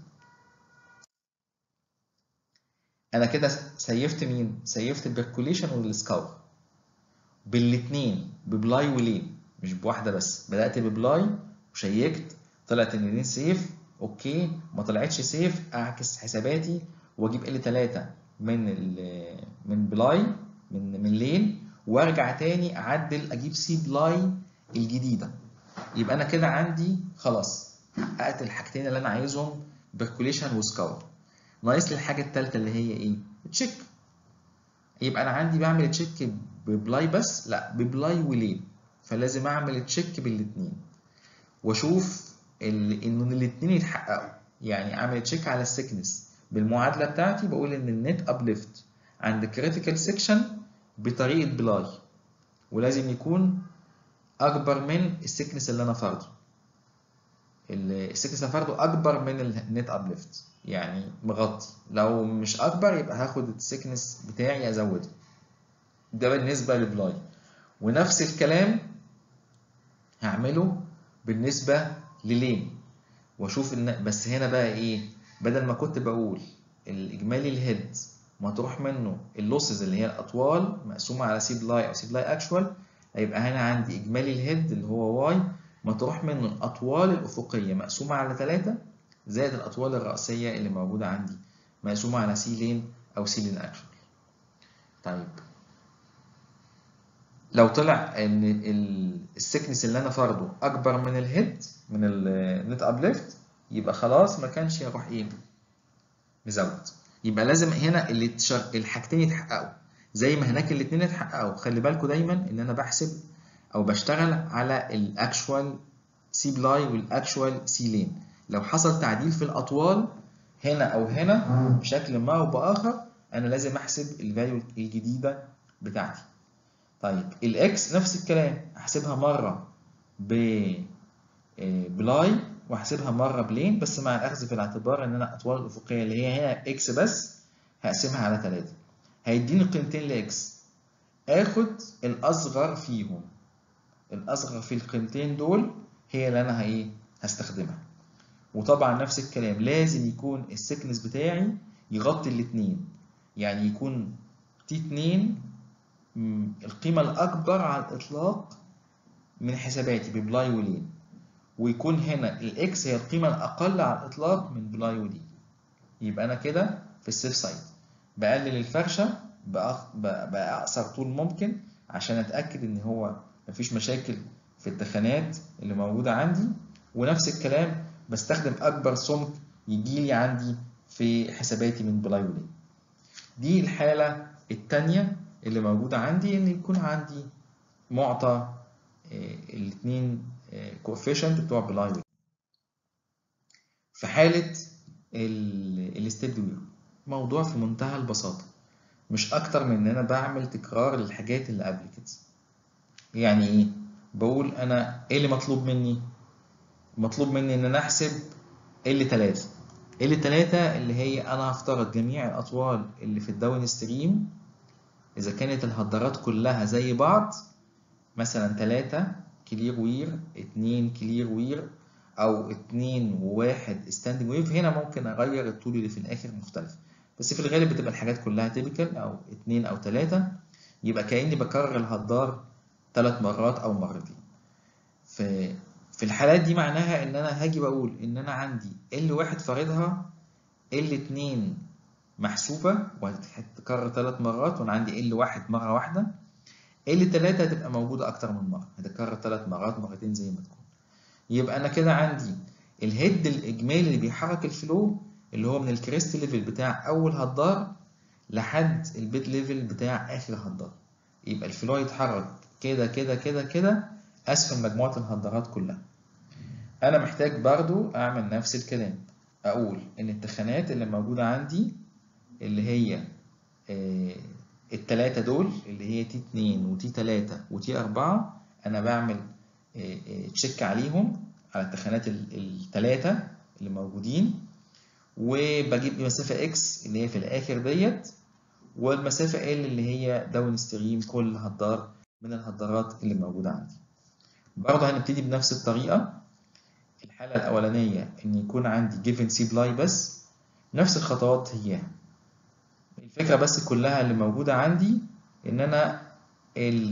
انا كده سيفت مين سيفت البركوليشن والسكاور بالاثنين ببلاي ولين مش بواحده بس بدات ببلاي وشيكت طلعت ان لين سيف اوكي ما طلعتش سيف اعكس حساباتي واجيب ال 3 من من بلاي من من لين وارجع تاني اعدل اجيب سي بلاي الجديده يبقى انا كده عندي خلاص حققت الحاجتين اللي انا عايزهم بركوليشن وسكاور ناقص لي الحاجه الثالثه اللي هي ايه تشيك يبقى انا عندي بعمل تشيك ببلاي بس لا ببلاي ولين فلازم اعمل تشيك بالاثنين واشوف ان الاثنين يتحققوا يعني اعمل تشيك على السكنس بالمعادله بتاعتي بقول ان النت ابليفت عند كريتيكال سيكشن بطريقه بلاي ولازم يكون اكبر من السكنس اللي انا فرضه السكنس اللي فرضه اكبر من النت ابليفت يعني مغطي لو مش اكبر يبقى هاخد السكنس بتاعي ازوده ده بالنسبه لبلاي ونفس الكلام هعمله بالنسبه للين واشوف ان بس هنا بقى ايه بدل ما كنت بقول الاجمالي الهيد مطروح منه اللوسز اللي هي الاطوال مقسومه على سي بلاي او سي بلاي اكشوال هيبقى هنا عندي اجمالي الهيد اللي هو واي مطروح منه الاطوال الافقيه مقسومه على 3 زائد الاطوال الراسيه اللي موجوده عندي مقسومه على سي لين او سي لين اكشوال طيب لو طلع ان السكنس اللي انا فرضه اكبر من الهيد من النت ابليفت يبقى خلاص ما كانش يروح ايه مزود يبقى لازم هنا اللي تشغ... الحاجتين يتحققوا زي ما هناك الاثنين اتحققوا خلي بالكم دايما ان انا بحسب او بشتغل على الاكشوال سي بلاي والاكشوال سي لين لو حصل تعديل في الاطوال هنا او هنا بشكل ما او باخر انا لازم احسب الفاليو الجديده بتاعتي طيب الاكس نفس الكلام احسبها مره ب بلاي واحسبها مره بلين بس مع الاخذ في الاعتبار ان انا اطوال الافقيه اللي هي هنا اكس بس هقسمها على 3 هيديني قيمتين لاكس اخد الاصغر فيهم الاصغر في القيمتين دول هي اللي انا ايه هستخدمها وطبعا نفس الكلام لازم يكون السكنس بتاعي يغطي الاثنين يعني يكون تي 2 القيمه الاكبر على الاطلاق من حساباتي ببلاي ولين ويكون هنا الاكس هي القيمه الاقل على الاطلاق من بلاي ودي يبقى انا كده في السيف سايد بقلل الفرشه باقصر طول ممكن عشان اتاكد ان هو مفيش مشاكل في التخانات اللي موجوده عندي ونفس الكلام بستخدم اكبر سمك يجي لي عندي في حساباتي من بلاي ولين دي الحاله الثانيه اللي موجوده عندي ان يكون عندي معطى الاثنين كوفيشنت بتوع بلاي ولين في حاله الستيب وير موضوع في منتهى البساطه مش اكتر من ان انا بعمل تكرار للحاجات اللي قبل كده يعني ايه بقول انا ايه اللي مطلوب مني مطلوب مني ان انا احسب ال 3 ال 3 اللي هي انا هفترض جميع الاطوال اللي في الداون ستريم اذا كانت الهدرات كلها زي بعض مثلا 3 كلير وير 2 كلير وير او 2 و1 ستاندنج ويف هنا ممكن اغير الطول اللي في الاخر مختلف بس في الغالب بتبقى الحاجات كلها تيبيكال او 2 او 3 يبقى كاني بكرر الهدار ثلاث مرات او مرتين في في الحالات دي معناها ان انا هاجي بقول ان انا عندي ال واحد فاردها ال اتنين محسوبة وهتتكرر ثلاث مرات وانا عندي ال واحد مرة واحدة ال تلاتة هتبقى موجودة أكتر من مرة هتتكرر ثلاث مرات مرتين زي ما تكون يبقى أنا كده عندي الهيد الإجمالي اللي بيحرك الفلو اللي هو من الكريست ليفل بتاع أول هدار لحد البيت ليفل بتاع آخر هدار يبقى الفلو يتحرك كده كده كده كده أسفل مجموعة الهدارات كلها أنا محتاج برضو أعمل نفس الكلام أقول إن التخانات اللي موجودة عندي اللي هي آه التلاتة دول اللي هي تي اتنين وتي تلاتة وتي أربعة أنا بعمل آه آه تشيك عليهم على التخانات التلاتة اللي موجودين وبجيب مسافة إكس اللي هي في الآخر ديت والمسافة ال اللي هي داون ستريم كل هدار من الهدارات اللي موجودة عندي برضه هنبتدي بنفس الطريقة الحالة الأولانية إن يكون عندي given C بلاي بس نفس الخطوات هي الفكرة بس كلها اللي موجودة عندي إن أنا ال...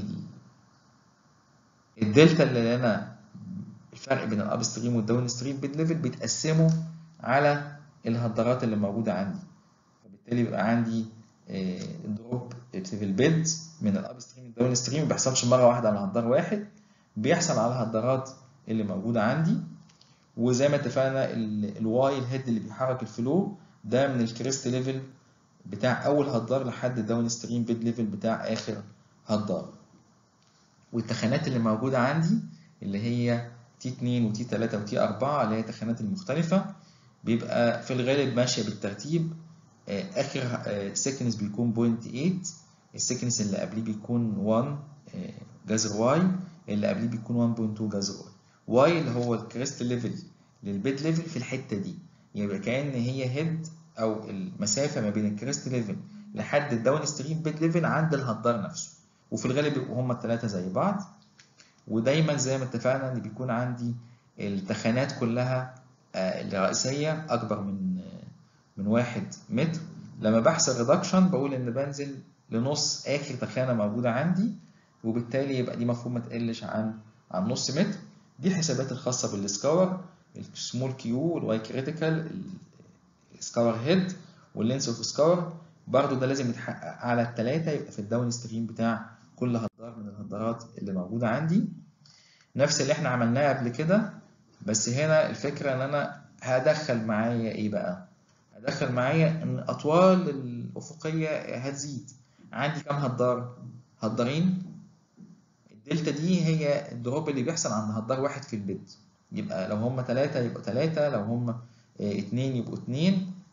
الدلتا اللي أنا الفرق بين الأب ستريم والداون ستريم بيد ليفل بيتقسموا على الهدارات اللي موجودة عندي فبالتالي بيبقى عندي دروب في البيد من الأب ستريم والداون ستريم ما بيحصلش مرة واحدة على هدار واحد بيحصل على الهدارات اللي موجودة عندي وزي ما اتفقنا الواي الهيد اللي بيحرك الفلو ده من الكريست ليفل بتاع اول هدار لحد الداون ستريم بيد ليفل بتاع اخر هدار والتخانات اللي موجوده عندي اللي هي تي 2 وتي 3 وتي 4 اللي هي التخانات المختلفه بيبقى في الغالب ماشيه بالترتيب اخر سيكنس بيكون 0.8 السيكنس اللي قبليه بيكون 1 جذر واي اللي قبليه بيكون 1.2 جذر واي واي اللي هو الكريست ليفل للبيد ليفل في الحته دي يبقى كأن هي هيد او المسافه ما بين الكريست ليفل لحد الداون ستريم بيد ليفل عند الهدار نفسه وفي الغالب بيبقوا هما الثلاثه زي بعض ودايما زي ما اتفقنا ان بيكون عندي التخانات كلها الرئيسيه اكبر من من واحد متر لما بحسب ريدكشن بقول ان بنزل لنص اخر تخانه موجوده عندي وبالتالي يبقى دي مفهوم ما تقلش عن عن نص متر دي الحسابات الخاصه بالسكاور السمول كيو والواي كريتيكال السكاور هيد واللينس اوف سكاور برضو ده لازم يتحقق على الثلاثه يبقى في الداون ستريم بتاع كل هدار من الهدارات اللي موجوده عندي نفس اللي احنا عملناه قبل كده بس هنا الفكره ان انا هدخل معايا ايه بقى هدخل معايا ان اطوال الافقيه هتزيد عندي كام هدار هدارين الدلتا دي هي الدروب اللي بيحصل عند هدار واحد في البيت يبقى لو هم ثلاثة يبقى ثلاثة لو هم اتنين يبقوا اتنين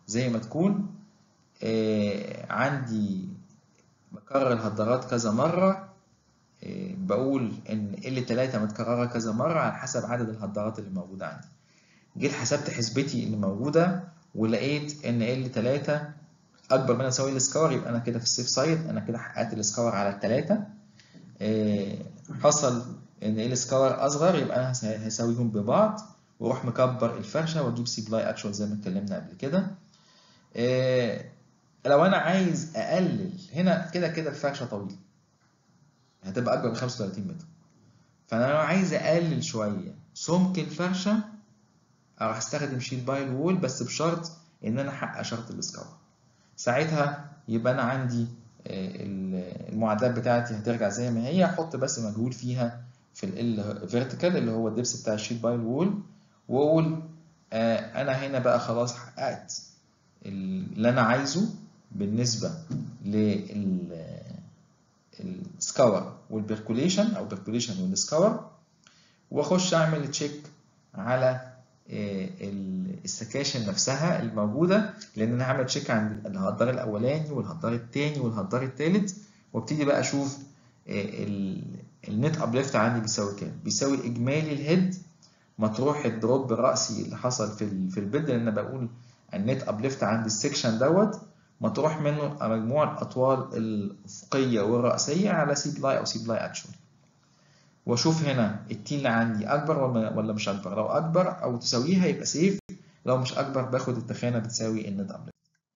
زي ما تكون آه عندي بكرر الهدرات كذا مرة آه بقول إن ال 3 متكررة كذا مرة على حسب عدد الهدرات اللي موجودة عندي جيت حسبت حسبتي اللي موجودة ولقيت إن ال 3 أكبر من يساوي السكور يبقى أنا كده في السيف سايد أنا كده حققت السكور على التلاتة آه حصل إن ال سكور أصغر يبقى أنا هساويهم ببعض واروح مكبر الفرشه واجيب سي بلاي اكشوال زي ما اتكلمنا قبل كده إيه لو انا عايز اقلل هنا كده كده الفرشه طويله هتبقى اكبر من 35 متر فانا لو عايز اقلل شويه سمك الفرشه اروح استخدم شيت باي وول بس بشرط ان انا احقق شرط السكور ساعتها يبقى انا عندي المعادلات بتاعتي هترجع زي ما هي احط بس مجهول فيها في ال فيرتيكال اللي هو الدبس بتاع الشيت باي وول واقول آه انا هنا بقى خلاص حققت اللي انا عايزه بالنسبه للسكور والبركوليشن او بركوليشن والسكور واخش اعمل تشيك على آه السكاشن نفسها الموجوده لان انا هعمل تشيك عند الهدار الاولاني والهدار الثاني والهدار الثالث وابتدي بقى اشوف آه النت ابليفت عندي بيساوي كام بيساوي اجمالي الهيد مطروح الدروب الرأسي اللي حصل في في البيد لان انا بقول النت ابليفت عند السكشن دوت مطروح منه مجموع الاطوال الافقيه والراسيه على سي بلاي او سي بلاي اكشوال واشوف هنا التي اللي عندي اكبر ولا مش اكبر لو اكبر او تساويها يبقى سيف لو مش اكبر باخد التخانه بتساوي النت ابليفت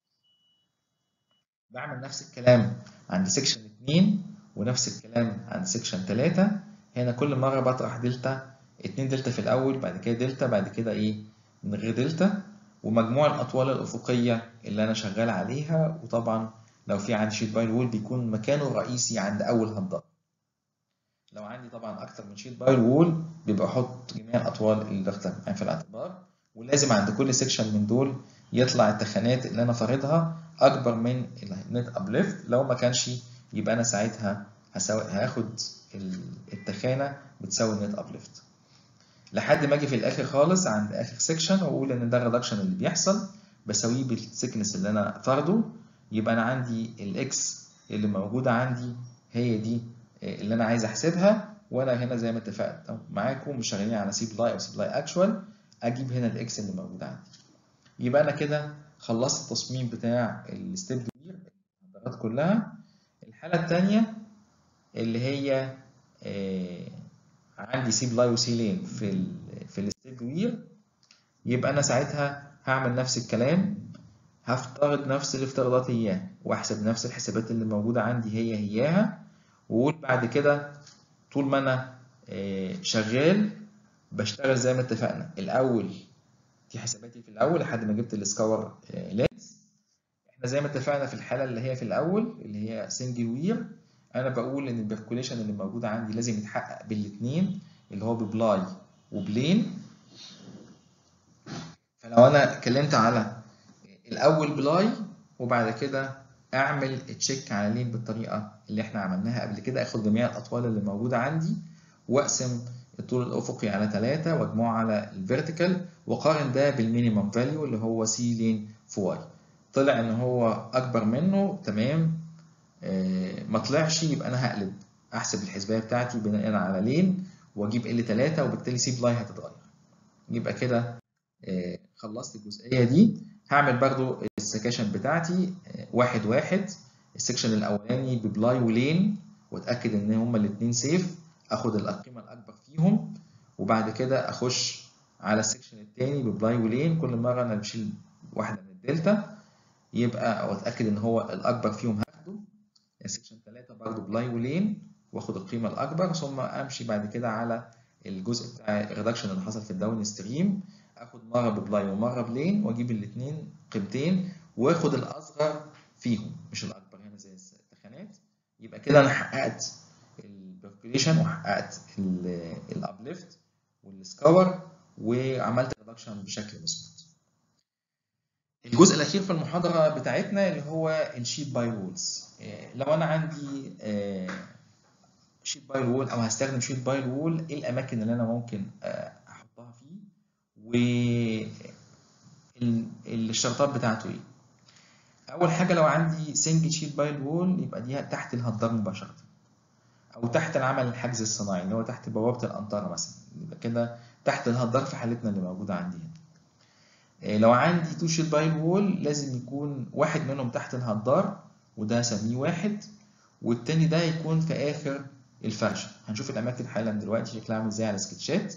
بعمل نفس الكلام عند سكشن 2 ونفس الكلام عند سكشن 3 هنا كل مره بطرح دلتا 2 دلتا في الاول بعد كده دلتا بعد كده ايه من غير دلتا ومجموع الاطوال الافقيه اللي انا شغال عليها وطبعا لو في عندي شيت باي وول بيكون مكانه الرئيسي عند اول هدار لو عندي طبعا اكتر من شيت باي وول بيبقى احط جميع الاطوال اللي داخله في الاعتبار ولازم عند كل سيكشن من دول يطلع التخانات اللي انا فارضها اكبر من النت ابليفت لو ما كانش يبقى انا ساعتها هساوي هاخد التخانه بتساوي النت ابليفت لحد ما اجي في الاخر خالص عند اخر سيكشن واقول ان ده الريدكشن اللي بيحصل بساويه بالسيكنس اللي انا فارضه يبقى انا عندي الاكس اللي موجوده عندي هي دي اللي انا عايز احسبها وانا هنا زي ما اتفقت معاكم مش شغالين على سي بلاي او سي بلاي اكشوال اجيب هنا الاكس اللي موجود عندي يبقى انا كده خلصت التصميم بتاع الستيب دوير الهدرات كلها الحاله الثانيه اللي هي آه عندي سي بلاي وسي لين في ال في الستيب وير يبقى انا ساعتها هعمل نفس الكلام هفترض نفس الافتراضات اياه واحسب نفس الحسابات اللي موجوده عندي هي هياها واقول بعد كده طول ما انا شغال بشتغل زي ما اتفقنا الاول دي حساباتي في الاول لحد ما جبت السكور لينس احنا زي ما اتفقنا في الحاله اللي هي في الاول اللي هي سنجل وير انا بقول ان البركوليشن اللي موجود عندي لازم يتحقق بالاثنين اللي هو ببلاي وبلين فلو انا اتكلمت على الاول بلاي وبعد كده اعمل تشيك على لين بالطريقه اللي احنا عملناها قبل كده اخد جميع الاطوال اللي موجوده عندي واقسم الطول الافقي على 3 واجمعه على الفيرتيكال واقارن ده بالمينيمم فاليو اللي هو سي لين في واي طلع ان هو اكبر منه تمام آه ما طلعش يبقى انا هقلب احسب الحسبايه بتاعتي بناء على لين واجيب ال 3 وبالتالي سي بلاي هتتغير يبقى كده آه خلصت الجزئيه دي هعمل برضو السكاشن بتاعتي آه واحد واحد السكشن الاولاني ببلاي ولين واتاكد ان هما الاثنين سيف اخد القيمه الاكبر فيهم وبعد كده اخش على السكشن الثاني ببلاي ولين كل مره انا بشيل واحده من الدلتا يبقى او اتاكد ان هو الاكبر فيهم هاخده السكشن 3 برضه بلاي ولين واخد القيمه الاكبر ثم امشي بعد كده على الجزء بتاع الريدكشن اللي حصل في الداون ستريم اخد مره ببلاي ومره بلين واجيب الاثنين قيمتين واخد الاصغر فيهم مش الاكبر هنا زي التخانات يبقى كده انا حققت البركوليشن وحققت الابليفت والسكور وعملت ريدكشن بشكل مظبوط الجزء الاخير في المحاضره بتاعتنا اللي هو الشيت باي وولز لو انا عندي شيت باي وول او هستخدم شيت باي وول ايه الاماكن اللي انا ممكن احطها فيه و الشرطات بتاعته ايه اول حاجه لو عندي سنجل شيت بايل وول يبقى دي تحت الهدار مباشره او تحت العمل الحجز الصناعي اللي هو تحت بوابه الانطره مثلا يبقى كده تحت الهدار في حالتنا اللي موجوده عندي هنا لو عندي تو شيت بايل وول لازم يكون واحد منهم تحت الهدار وده هسميه واحد والتاني ده يكون في اخر الفرشه هنشوف الاماكن حالا دلوقتي شكلها عامل ازاي على سكتشات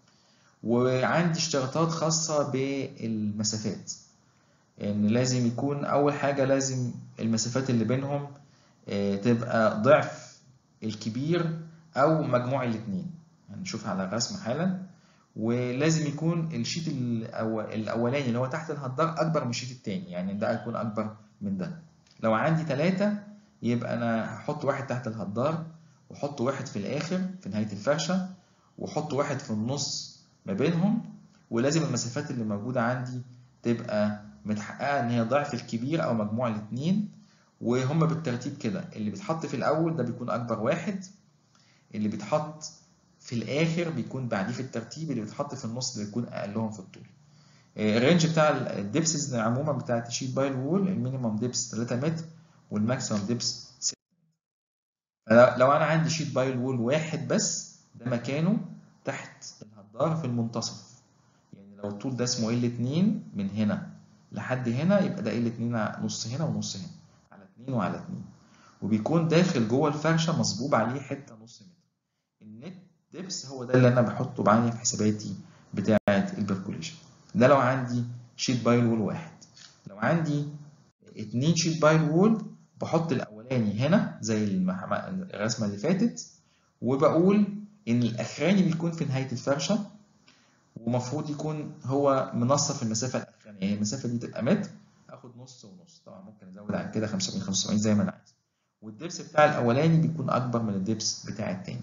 وعندي اشتراطات خاصه بالمسافات ان يعني لازم يكون اول حاجه لازم المسافات اللي بينهم تبقى ضعف الكبير او مجموع الاثنين هنشوف على الرسم حالا ولازم يكون الشيت الاولاني اللي هو تحت الهدار اكبر من الشيت الثاني يعني ده يكون اكبر من ده لو عندي ثلاثة يبقى انا هحط واحد تحت الهدار واحط واحد في الاخر في نهايه الفرشه واحط واحد في النص ما بينهم ولازم المسافات اللي موجوده عندي تبقى متحققه ان هي ضعف الكبير او مجموع الاثنين وهم بالترتيب كده اللي بيتحط في الاول ده بيكون اكبر واحد اللي بيتحط في الاخر بيكون بعديه في الترتيب اللي بيتحط في النص بيكون اقلهم في الطول الرينج بتاع الدبسز عموما بتاعت الشيت بايل وول المينيمم دبس 3 متر والماكسيمم دبس 6 متر لو انا عندي شيت بايل وول واحد بس ده مكانه تحت الهدار في المنتصف يعني لو الطول ده اسمه ال 2 من هنا لحد هنا يبقى ده ال 2 نص هنا ونص هنا على 2 وعلى 2 وبيكون داخل جوه الفرشه مصبوب عليه حته نص متر النت دبس هو ده اللي انا بحطه بعيني في حساباتي بتاعه البركوليشن ده لو عندي شيت بايل وول واحد لو عندي اتنين شيت بايل وول بحط الاولاني هنا زي الرسمه اللي فاتت وبقول ان الاخراني بيكون في نهايه الفرشه ومفروض يكون هو منصف المسافه الاخرانيه يعني المسافه دي تبقى متر اخد نص ونص طبعا ممكن ازود عن كده 75 75 زي ما انا عايز والدبس بتاع الاولاني بيكون اكبر من الدبس بتاع التاني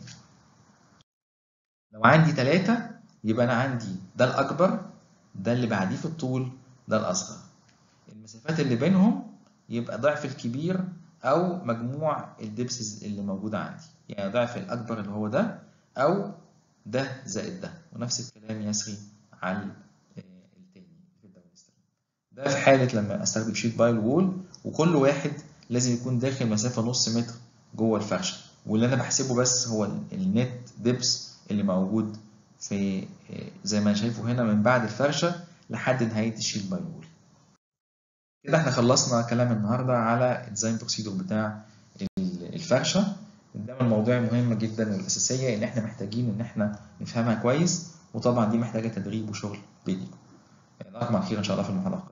لو عندي ثلاثة يبقى انا عندي ده الاكبر ده اللي بعديه في الطول ده الاصغر المسافات اللي بينهم يبقى ضعف الكبير او مجموع الدبسز اللي موجوده عندي يعني ضعف الاكبر اللي هو ده او ده زائد ده ونفس الكلام يسري على التاني في الداونستريم ده في حاله لما استخدم شيت بايل وول وكل واحد لازم يكون داخل مسافه نص متر جوه الفرشه واللي انا بحسبه بس هو النت دبس اللي موجود في زي ما شايفه هنا من بعد الفرشه لحد نهايه الشيت بايل وول كده احنا خلصنا كلام النهارده على الديزاين بروسيدور بتاع الفرشه ده من المواضيع المهمه جدا والاساسيه ان احنا محتاجين ان احنا نفهمها كويس وطبعا دي محتاجه تدريب وشغل بايديكم نراكم على خير ان شاء الله في المحاضره